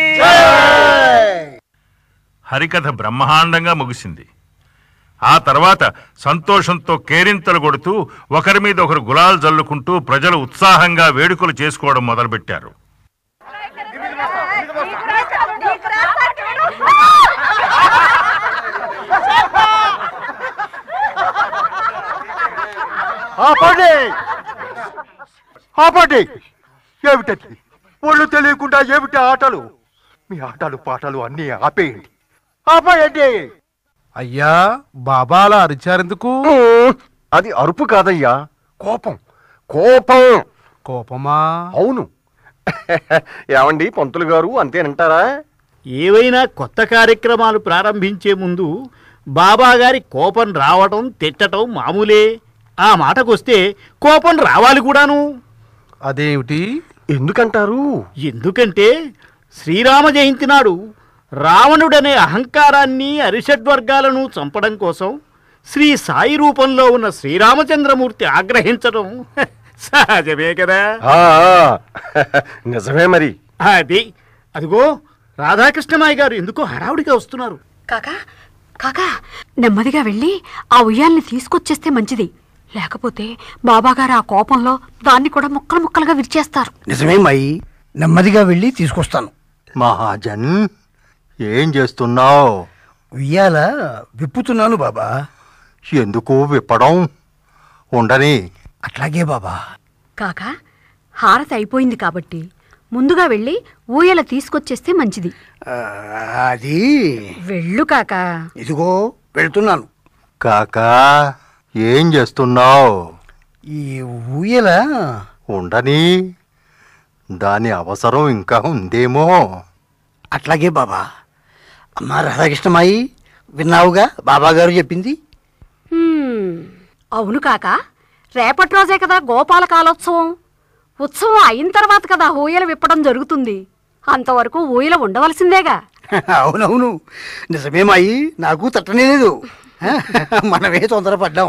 హరికథ బ్రహ్మాండంగా ముగిసింది ఆ తర్వాత సంతోషంతో కేరింతలు కొడుతూ ఒకరి మీద ఒకరు గులాలు జల్లుకుంటూ ప్రజలు ఉత్సాహంగా వేడుకలు చేసుకోవడం మొదలుపెట్టారు ఆపండి ఆపండి ఏమిటది ఒళ్ళు తెలియకుండా ఏమిటి ఆటలు మీ ఆటలు పాటలు అన్నీ ఆపేయండి ఆపేయండి అయ్యా బాబా అలా అరిచారెందుకు అది అరుపు కాదయ్యా కోపం కోపం కోపమా అవును ఏమండి పంతులు గారు అంతేనంటారా ఏవైనా కొత్త కార్యక్రమాలు ప్రారంభించే ముందు బాబాగారి కోపం రావటం తిట్టటం మామూలే ఆ మాటకొస్తే కోపం రావాలి కూడాను అదేమిటి ఎందుకంటారు ఎందుకంటే శ్రీరామ జయంతి నాడు రావణుడనే అహంకారాన్ని అరిషడ్వర్గాలను చంపడం కోసం శ్రీ సాయి రూపంలో ఉన్న శ్రీరామచంద్రమూర్తి ఆగ్రహించడం సహజమే కదా ఆ, నిజమే మరి అది అదిగో రాధాకృష్ణమాయి గారు ఎందుకో హడావుడిగా వస్తున్నారు కాకా కాకా నెమ్మదిగా వెళ్ళి ఆ ఉయ్యాల్ని తీసుకొచ్చేస్తే మంచిది లేకపోతే బాబాగారు ఆ కోపంలో దాన్ని కూడా ముక్కలు ముక్కలుగా విరిచేస్తారు నిజమే మాయి నెమ్మదిగా వెళ్ళి తీసుకొస్తాను మహాజన్ ఏం చేస్తున్నావు ఉయ్యాల విప్పుతున్నాను బాబా ఎందుకు విప్పడం ఉండని అట్లాగే బాబా కాకా హారతి అయిపోయింది కాబట్టి ముందుగా వెళ్ళి ఊయల తీసుకొచ్చేస్తే మంచిది ఆ, అది వెళ్ళు కాకా ఇదిగో వెళ్తున్నాను కాకా ఏం చేస్తున్నావు ఈ ఊయల ఉండని దాని అవసరం ఇంకా ఉందేమో అట్లాగే బాబా అమ్మా రాధాకృష్ణమాయి విన్నావుగా బాబా గారు చెప్పింది హ్మ్, అవును కాక రేపటి రోజే కదా గోపాల కాలోత్సవం ఉత్సవం అయిన తర్వాత కదా ఊయల విప్పడం జరుగుతుంది అంతవరకు ఊయల ఉండవలసిందేగా అవునవును నిజమే మాయి నాకు తట్టనే లేదు మనమే తొందరపడ్డాం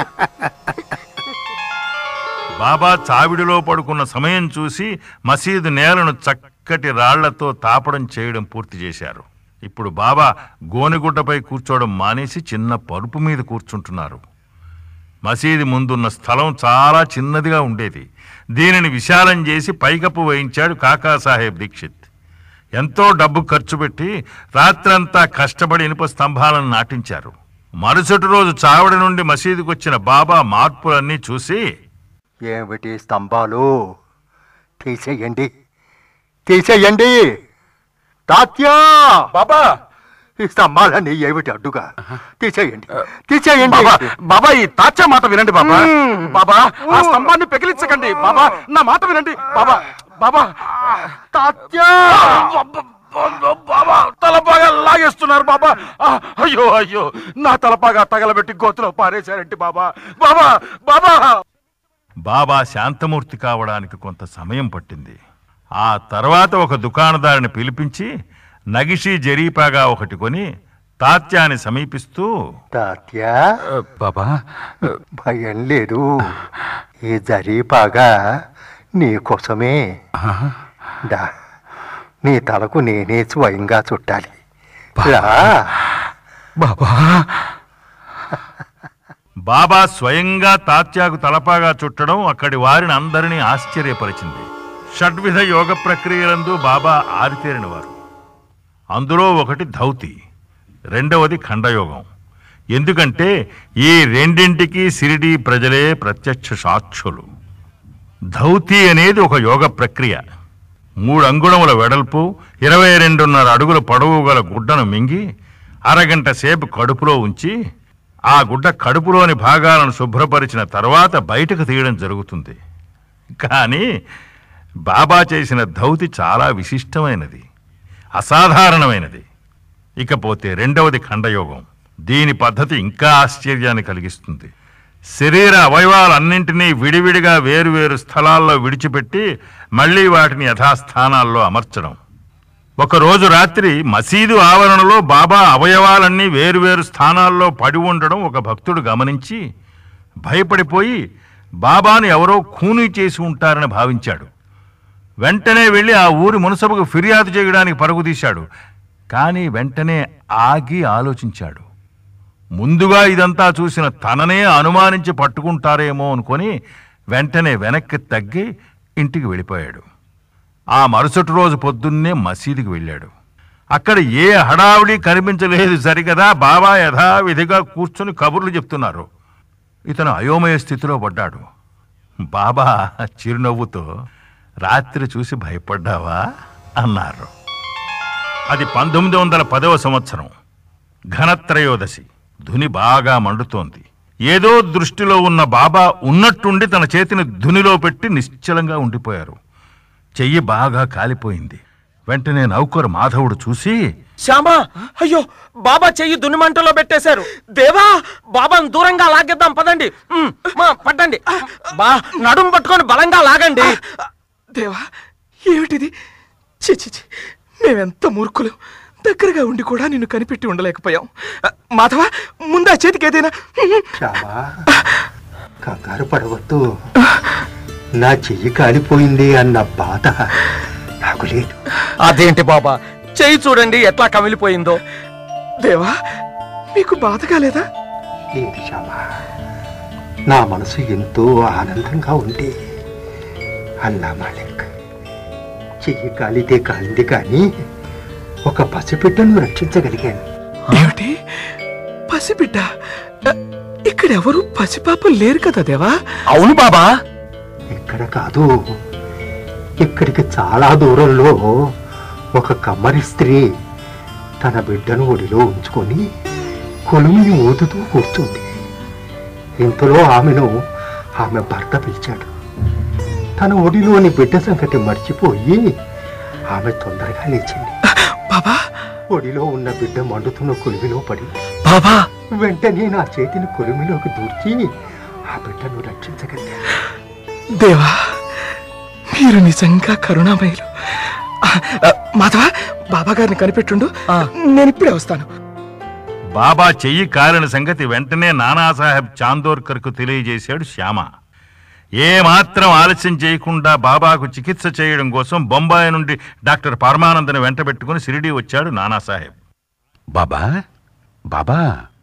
బాబా చావిడిలో పడుకున్న సమయం చూసి మసీదు నేలను చక్కటి రాళ్లతో తాపడం చేయడం పూర్తి చేశారు ఇప్పుడు బాబా గోనెగుడ్డపై కూర్చోవడం మానేసి చిన్న పరుపు మీద కూర్చుంటున్నారు మసీదు ముందున్న స్థలం చాలా చిన్నదిగా ఉండేది దీనిని విశాలం చేసి పైకప్పు వేయించాడు కాకాసాహెబ్ దీక్షిత్ ఎంతో డబ్బు ఖర్చు పెట్టి రాత్రంతా కష్టపడి ఇనుప స్తంభాలను నాటించారు మరుసటి రోజు చావడి నుండి మసీదుకు వచ్చిన బాబా మార్పులన్నీ చూసి ఏమిటి స్తంభాలు తీసేయండి తీసేయండి తాత్యా బాబా ఈ స్తంభాలన్నీ ఏమిటి అడ్డుగా తీసేయండి తీసేయండి బాబా బాబా ఈ తాచా మాట వినండి బాబా బాబా ఆ స్తంభాన్ని పెకిలించకండి బాబా నా మాట వినండి బాబా బాబా తాత్యా బాబా తలపాగా లాగేస్తున్నారు బాబా ఆ, అయ్యో అయ్యో నా తలపాగా తగలబెట్టి గోతులో పారేశారంటే బాబా బాబా బాబా బాబా శాంతమూర్తి కావడానికి కొంత సమయం పట్టింది ఆ తర్వాత ఒక దుకాణదారుని పిలిపించి నగిషి జరీపాగా ఒకటి కొని తాత్యాన్ని సమీపిస్తూ తాత్యా బాబా భయం లేదు ఈ జరీపాగా నీకోసమే దా నీ తలకు నేనే స్వయంగా చుట్టాలి రా బాబా బాబా స్వయంగా తాత్యాకు తలపాగా చుట్టడం అక్కడి వారిని అందరినీ ఆశ్చర్యపరిచింది షడ్విధ యోగ ప్రక్రియలందు బాబా ఆరితేరినవారు అందులో ఒకటి ధౌతి రెండవది ఖండయోగం ఎందుకంటే ఈ రెండింటికి సిరిడి ప్రజలే ప్రత్యక్ష సాక్షులు ధౌతి అనేది ఒక యోగ ప్రక్రియ మూడు అంగుళముల వెడల్పు ఇరవై రెండున్నర అడుగుల పొడవు గల గుడ్డను మింగి అరగంట సేపు కడుపులో ఉంచి ఆ గుడ్డ కడుపులోని భాగాలను శుభ్రపరిచిన తర్వాత బయటకు తీయడం జరుగుతుంది కానీ బాబా చేసిన ధౌతి చాలా విశిష్టమైనది అసాధారణమైనది ఇకపోతే రెండవది ఖండయోగం దీని పద్ధతి ఇంకా ఆశ్చర్యాన్ని కలిగిస్తుంది శరీర అవయవాలన్నింటినీ విడివిడిగా వేరువేరు స్థలాల్లో విడిచిపెట్టి మళ్ళీ వాటిని యథాస్థానాల్లో అమర్చడం ఒకరోజు రాత్రి మసీదు ఆవరణలో బాబా అవయవాలన్నీ వేరువేరు స్థానాల్లో పడి ఉండడం ఒక భక్తుడు గమనించి భయపడిపోయి బాబాను ఎవరో ఖూనీ చేసి ఉంటారని భావించాడు వెంటనే వెళ్ళి ఆ ఊరి మునసభకు ఫిర్యాదు చేయడానికి పరుగు తీశాడు కానీ వెంటనే ఆగి ఆలోచించాడు ముందుగా ఇదంతా చూసిన తననే అనుమానించి పట్టుకుంటారేమో అనుకొని వెంటనే వెనక్కి తగ్గి ఇంటికి వెళ్ళిపోయాడు ఆ మరుసటి రోజు పొద్దున్నే మసీదుకి వెళ్ళాడు అక్కడ ఏ హడావిడి కనిపించలేదు సరికదా బాబా యథావిధిగా కూర్చుని కబుర్లు చెప్తున్నారు ఇతను అయోమయ స్థితిలో పడ్డాడు బాబా చిరునవ్వుతో రాత్రి చూసి భయపడ్డావా అన్నారు అది పంతొమ్మిది వందల పదవ సంవత్సరం ఘనత్రయోదశి ధుని బాగా మండుతోంది ఏదో దృష్టిలో ఉన్న బాబా ఉన్నట్టుండి తన చేతిని ధునిలో పెట్టి నిశ్చలంగా ఉండిపోయారు చెయ్యి బాగా కాలిపోయింది వెంటనే నౌకరు మాధవుడు చూసి శ్యామా అయ్యో బాబా చెయ్యి దున్నిమంటలో పెట్టేశారు దేవా బాబాను దూరంగా లాగేద్దాం పదండి ఉమ్, మా, పట్టండి బా నడుము పట్టుకొని బలంగా లాగండి దేవా ఏమిటిది చి చి చి మేమెంత మూర్ఖులు దగ్గరగా ఉండి కూడా నిన్ను కనిపెట్టి ఉండలేకపోయాం ఆ, మాధవ ముందా చేతికి ఏదైనా శ్యామా కంగారు పడవద్దు నా చెయ్యి కాలిపోయింది అన్న బాధ నాకు లేదు అదేంటి బాబా చెయ్యి చూడండి ఎట్లా కమిలిపోయిందో దేవా మీకు బాధగా లేదా లేదు శ్యామా నా మనసు ఎంతో ఆనందంగా ఉంది అన్నా మాలిక్ చెయ్యి కాలితే కాలింది కానీ ఒక పసిబిడ్డను రక్షించగలిగాను ఏమిటి పసిబిడ్డ ఆ, ఇక్కడెవరు పసిపాపలు లేరు కదా దేవా అవును బాబా ఇక్కడ కాదు ఇక్కడికి చాలా దూరంలో ఒక కమ్మరి స్త్రీ తన బిడ్డను ఒడిలో ఉంచుకొని కొలుమిని ఊదుతూ కూర్చుంది ఇంతలో ఆమెను ఆమె భర్త పిలిచాడు తన ఒడిలోని బిడ్డ సంగతి మర్చిపోయి ఆమె తొందరగా లేచింది బాబా ఒడిలో ఉన్న బిడ్డ మండుతున్న కొలిమిలో పడి బాబా వెంటనే నా చేతిని కొలిమిలోకి దూర్చి ఆ బిడ్డను రక్షించగలిగాను దేవా మీరు నిజంగా కరుణామయులు ఆ, ఆ, మాధవ బాబా గారిని కనిపెట్టుండు నేను ఇప్పుడే వస్తాను బాబా చెయ్యి కాలిన సంగతి వెంటనే నానాసాహెబ్ చాందోర్కర్కు తెలియజేశాడు శ్యామ ఏ మాత్రం ఆలస్యం చేయకుండా బాబాకు చికిత్స చేయడం కోసం బొంబాయి నుండి డాక్టర్ పరమానందని వెంటబెట్టుకుని షిరిడీ వచ్చాడు నానాసాహెబ్ బాబా బాబా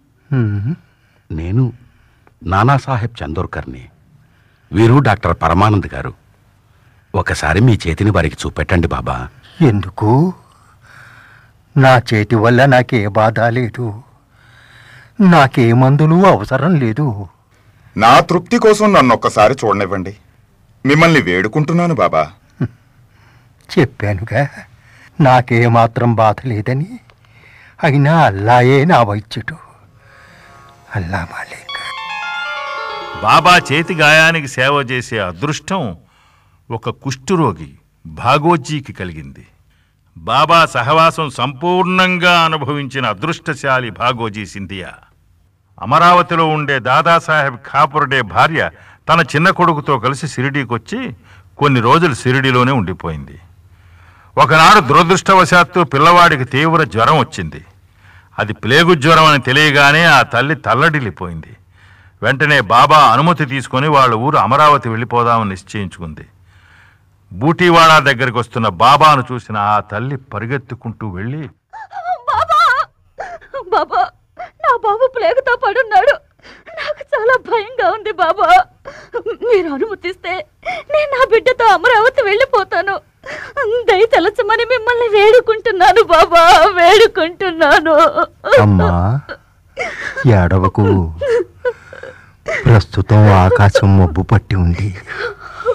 నేను నానాసాహెబ్ చందోర్కర్ని వీరు డాక్టర్ పరమానంద్ గారు ఒకసారి మీ చేతిని వారికి చూపెట్టండి బాబా ఎందుకు నా చేతి వల్ల నాకే బాధ లేదు నాకే మందులు అవసరం లేదు నా తృప్తి కోసం నన్ను ఒక్కసారి చూడనివ్వండి మిమ్మల్ని వేడుకుంటున్నాను బాబా చెప్పానుగా నాకే మాత్రం బాధ లేదని అయినా అల్లాయే నా వైద్యుడు అల్లా మాలిక్ బాబా చేతి గాయానికి సేవ చేసే అదృష్టం ఒక కుష్ఠురోగి భాగోజీకి కలిగింది బాబా సహవాసం సంపూర్ణంగా అనుభవించిన అదృష్టశాలి భాగోజీ సింధియా అమరావతిలో ఉండే దాదాసాహెబ్ ఖాపుర్డే భార్య తన చిన్న కొడుకుతో కలిసి షిరిడీకొచ్చి కొన్ని రోజులు షిరిడీలోనే ఉండిపోయింది ఒకనాడు దురదృష్టవశాత్తు పిల్లవాడికి తీవ్ర జ్వరం వచ్చింది అది ప్లేగు జ్వరం అని తెలియగానే ఆ తల్లి తల్లడిల్లిపోయింది వెంటనే బాబా అనుమతి తీసుకొని వాళ్ళ ఊరు అమరావతి వెళ్ళిపోదామని నిశ్చయించుకుంది బూటీవాడా దగ్గరికి వస్తున్న బాబాను చూసిన ఆ తల్లి పరిగెత్తుకుంటూ వెళ్ళి బాబా బాబా నా బాబు ప్లేగుతో పడున్నాడు నాకు చాలా భయంగా ఉంది బాబా మీరు అనుమతిస్తే నేను నా బిడ్డతో అమరావతి వెళ్ళిపోతాను దయ తలచమని మిమ్మల్ని వేడుకుంటున్నాను బాబా వేడుకుంటున్నాను అమ్మా ఏడవకు ప్రస్తుతం ఆకాశం మబ్బు పట్టి ఉంది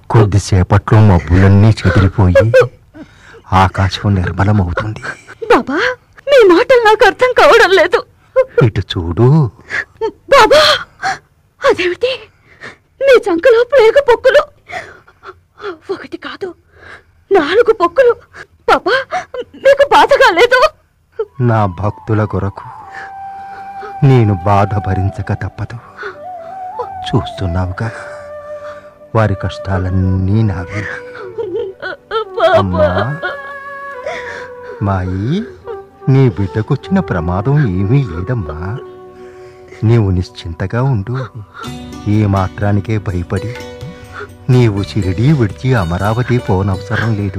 కొద్దిసేపట్లో మబ్బులన్నీ చెదిరిపోయి ఆకాశం నిర్మలమవుతుంది బాబా మీ మాటలు నాకు అర్థం కావడం లేదు ఇటు చూడు బాబా అదేమిటి మీ చంకలో ప్లేగు పొక్కులు ఒకటి కాదు నాలుగు పొక్కులు బాబా మీకు బాధగా లేదు నా భక్తుల కొరకు నేను బాధ భరించక తప్పదు చూస్తున్నావుగా వారి కష్టాలన్నీ నావి అమ్మా మాయి నీ బిడ్డకొచ్చిన ప్రమాదం ఏమీ లేదమ్మా నీవు నిశ్చింతగా ఉండు ఏ మాత్రానికే భయపడి నీవు షిరిడీ విడిచి అమరావతి పోనవసరం లేదు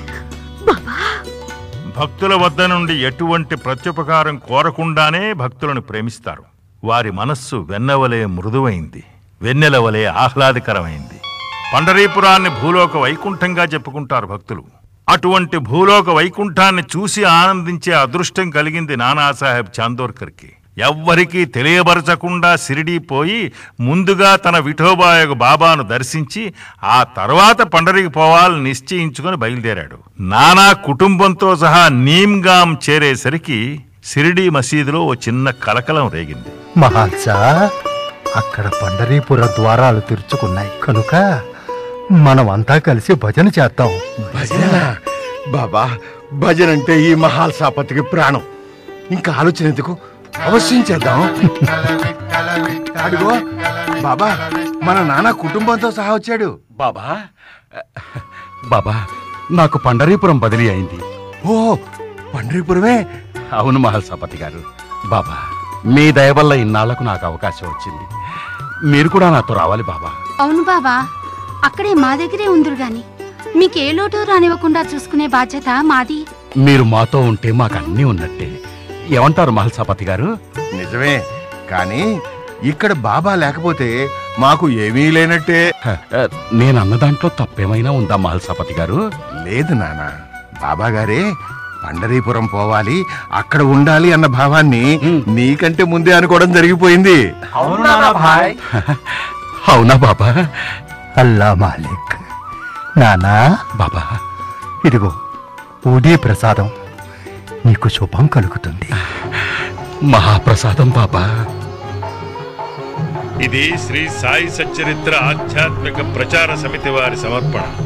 భక్తుల వద్ద నుండి ఎటువంటి ప్రత్యుపకారం కోరకుండానే భక్తులను ప్రేమిస్తారు వారి మనస్సు వెన్నవలే మృదువైంది వెన్నెల వలె ఆహ్లాదకరమైంది పండరీపురాన్ని భూలోక వైకుంఠంగా చెప్పుకుంటారు భక్తులు అటువంటి భూలోక వైకుంఠాన్ని చూసి ఆనందించే అదృష్టం కలిగింది నానాసాహెబ్ చాందోర్కర్కి ఎవ్వరికీ తెలియబరచకుండా సిరిడీ పోయి ముందుగా తన విఠోబాయకు బాబాను దర్శించి ఆ తర్వాత పండరికి పోవాలని నిశ్చయించుకొని బయలుదేరాడు నానా కుటుంబంతో సహా నీమ్గాం చేరేసరికి సిరిడీ మసీదులో ఓ చిన్న కలకలం రేగింది మహాల్సా అక్కడ పండరీపుర ద్వారాలు తెరుచుకున్నాయి కనుక మనమంతా కలిసి భజన చేద్దాం భజన బాబా భజన అంటే ఈ మహాల్ సాపత్తికి ప్రాణం ఇంకా ఆలోచన ఎందుకు అవశ్యం చేద్దాం అడుగో బాబా మన నాన్న కుటుంబంతో సహా వచ్చాడు బాబా బాబా నాకు పండరీపురం బదిలీ అయింది ఓ పండరీపురమే అవును మహల్సాపతి గారు బాబా మీ దయ వల్ల ఇన్నాళ్లకు నాకు అవకాశం వచ్చింది మీరు కూడా నాతో రావాలి బాబా అవును బాబా అక్కడే మా దగ్గరే ఉందిరు గాని మీకే లోటు రానివ్వకుండా చూసుకునే బాధ్యత మాది మీరు మాతో ఉంటే మాకు అన్నీ ఉన్నట్టే ఏమంటారు మహల్సాపతి గారు నిజమే కానీ ఇక్కడ బాబా లేకపోతే మాకు ఏమీ లేనట్టే నేను అన్న దాంట్లో తప్పేమైనా ఉందా మహల్సాపతి గారు లేదు నాన్న బాబా గారే పండరీపురం పోవాలి అక్కడ ఉండాలి అన్న భావాన్ని నీకంటే ముందే అనుకోవడం జరిగిపోయింది అవునా బాబా అల్లా మాలిక్ నానా బాబా ఇదిగో ఉదయ ప్రసాదం నీకు శుభం కలుగుతుంది మహాప్రసాదం బాబా ఇది శ్రీ సాయి సచ్చరిత్ర ఆధ్యాత్మిక ప్రచార సమితి వారి సమర్పణ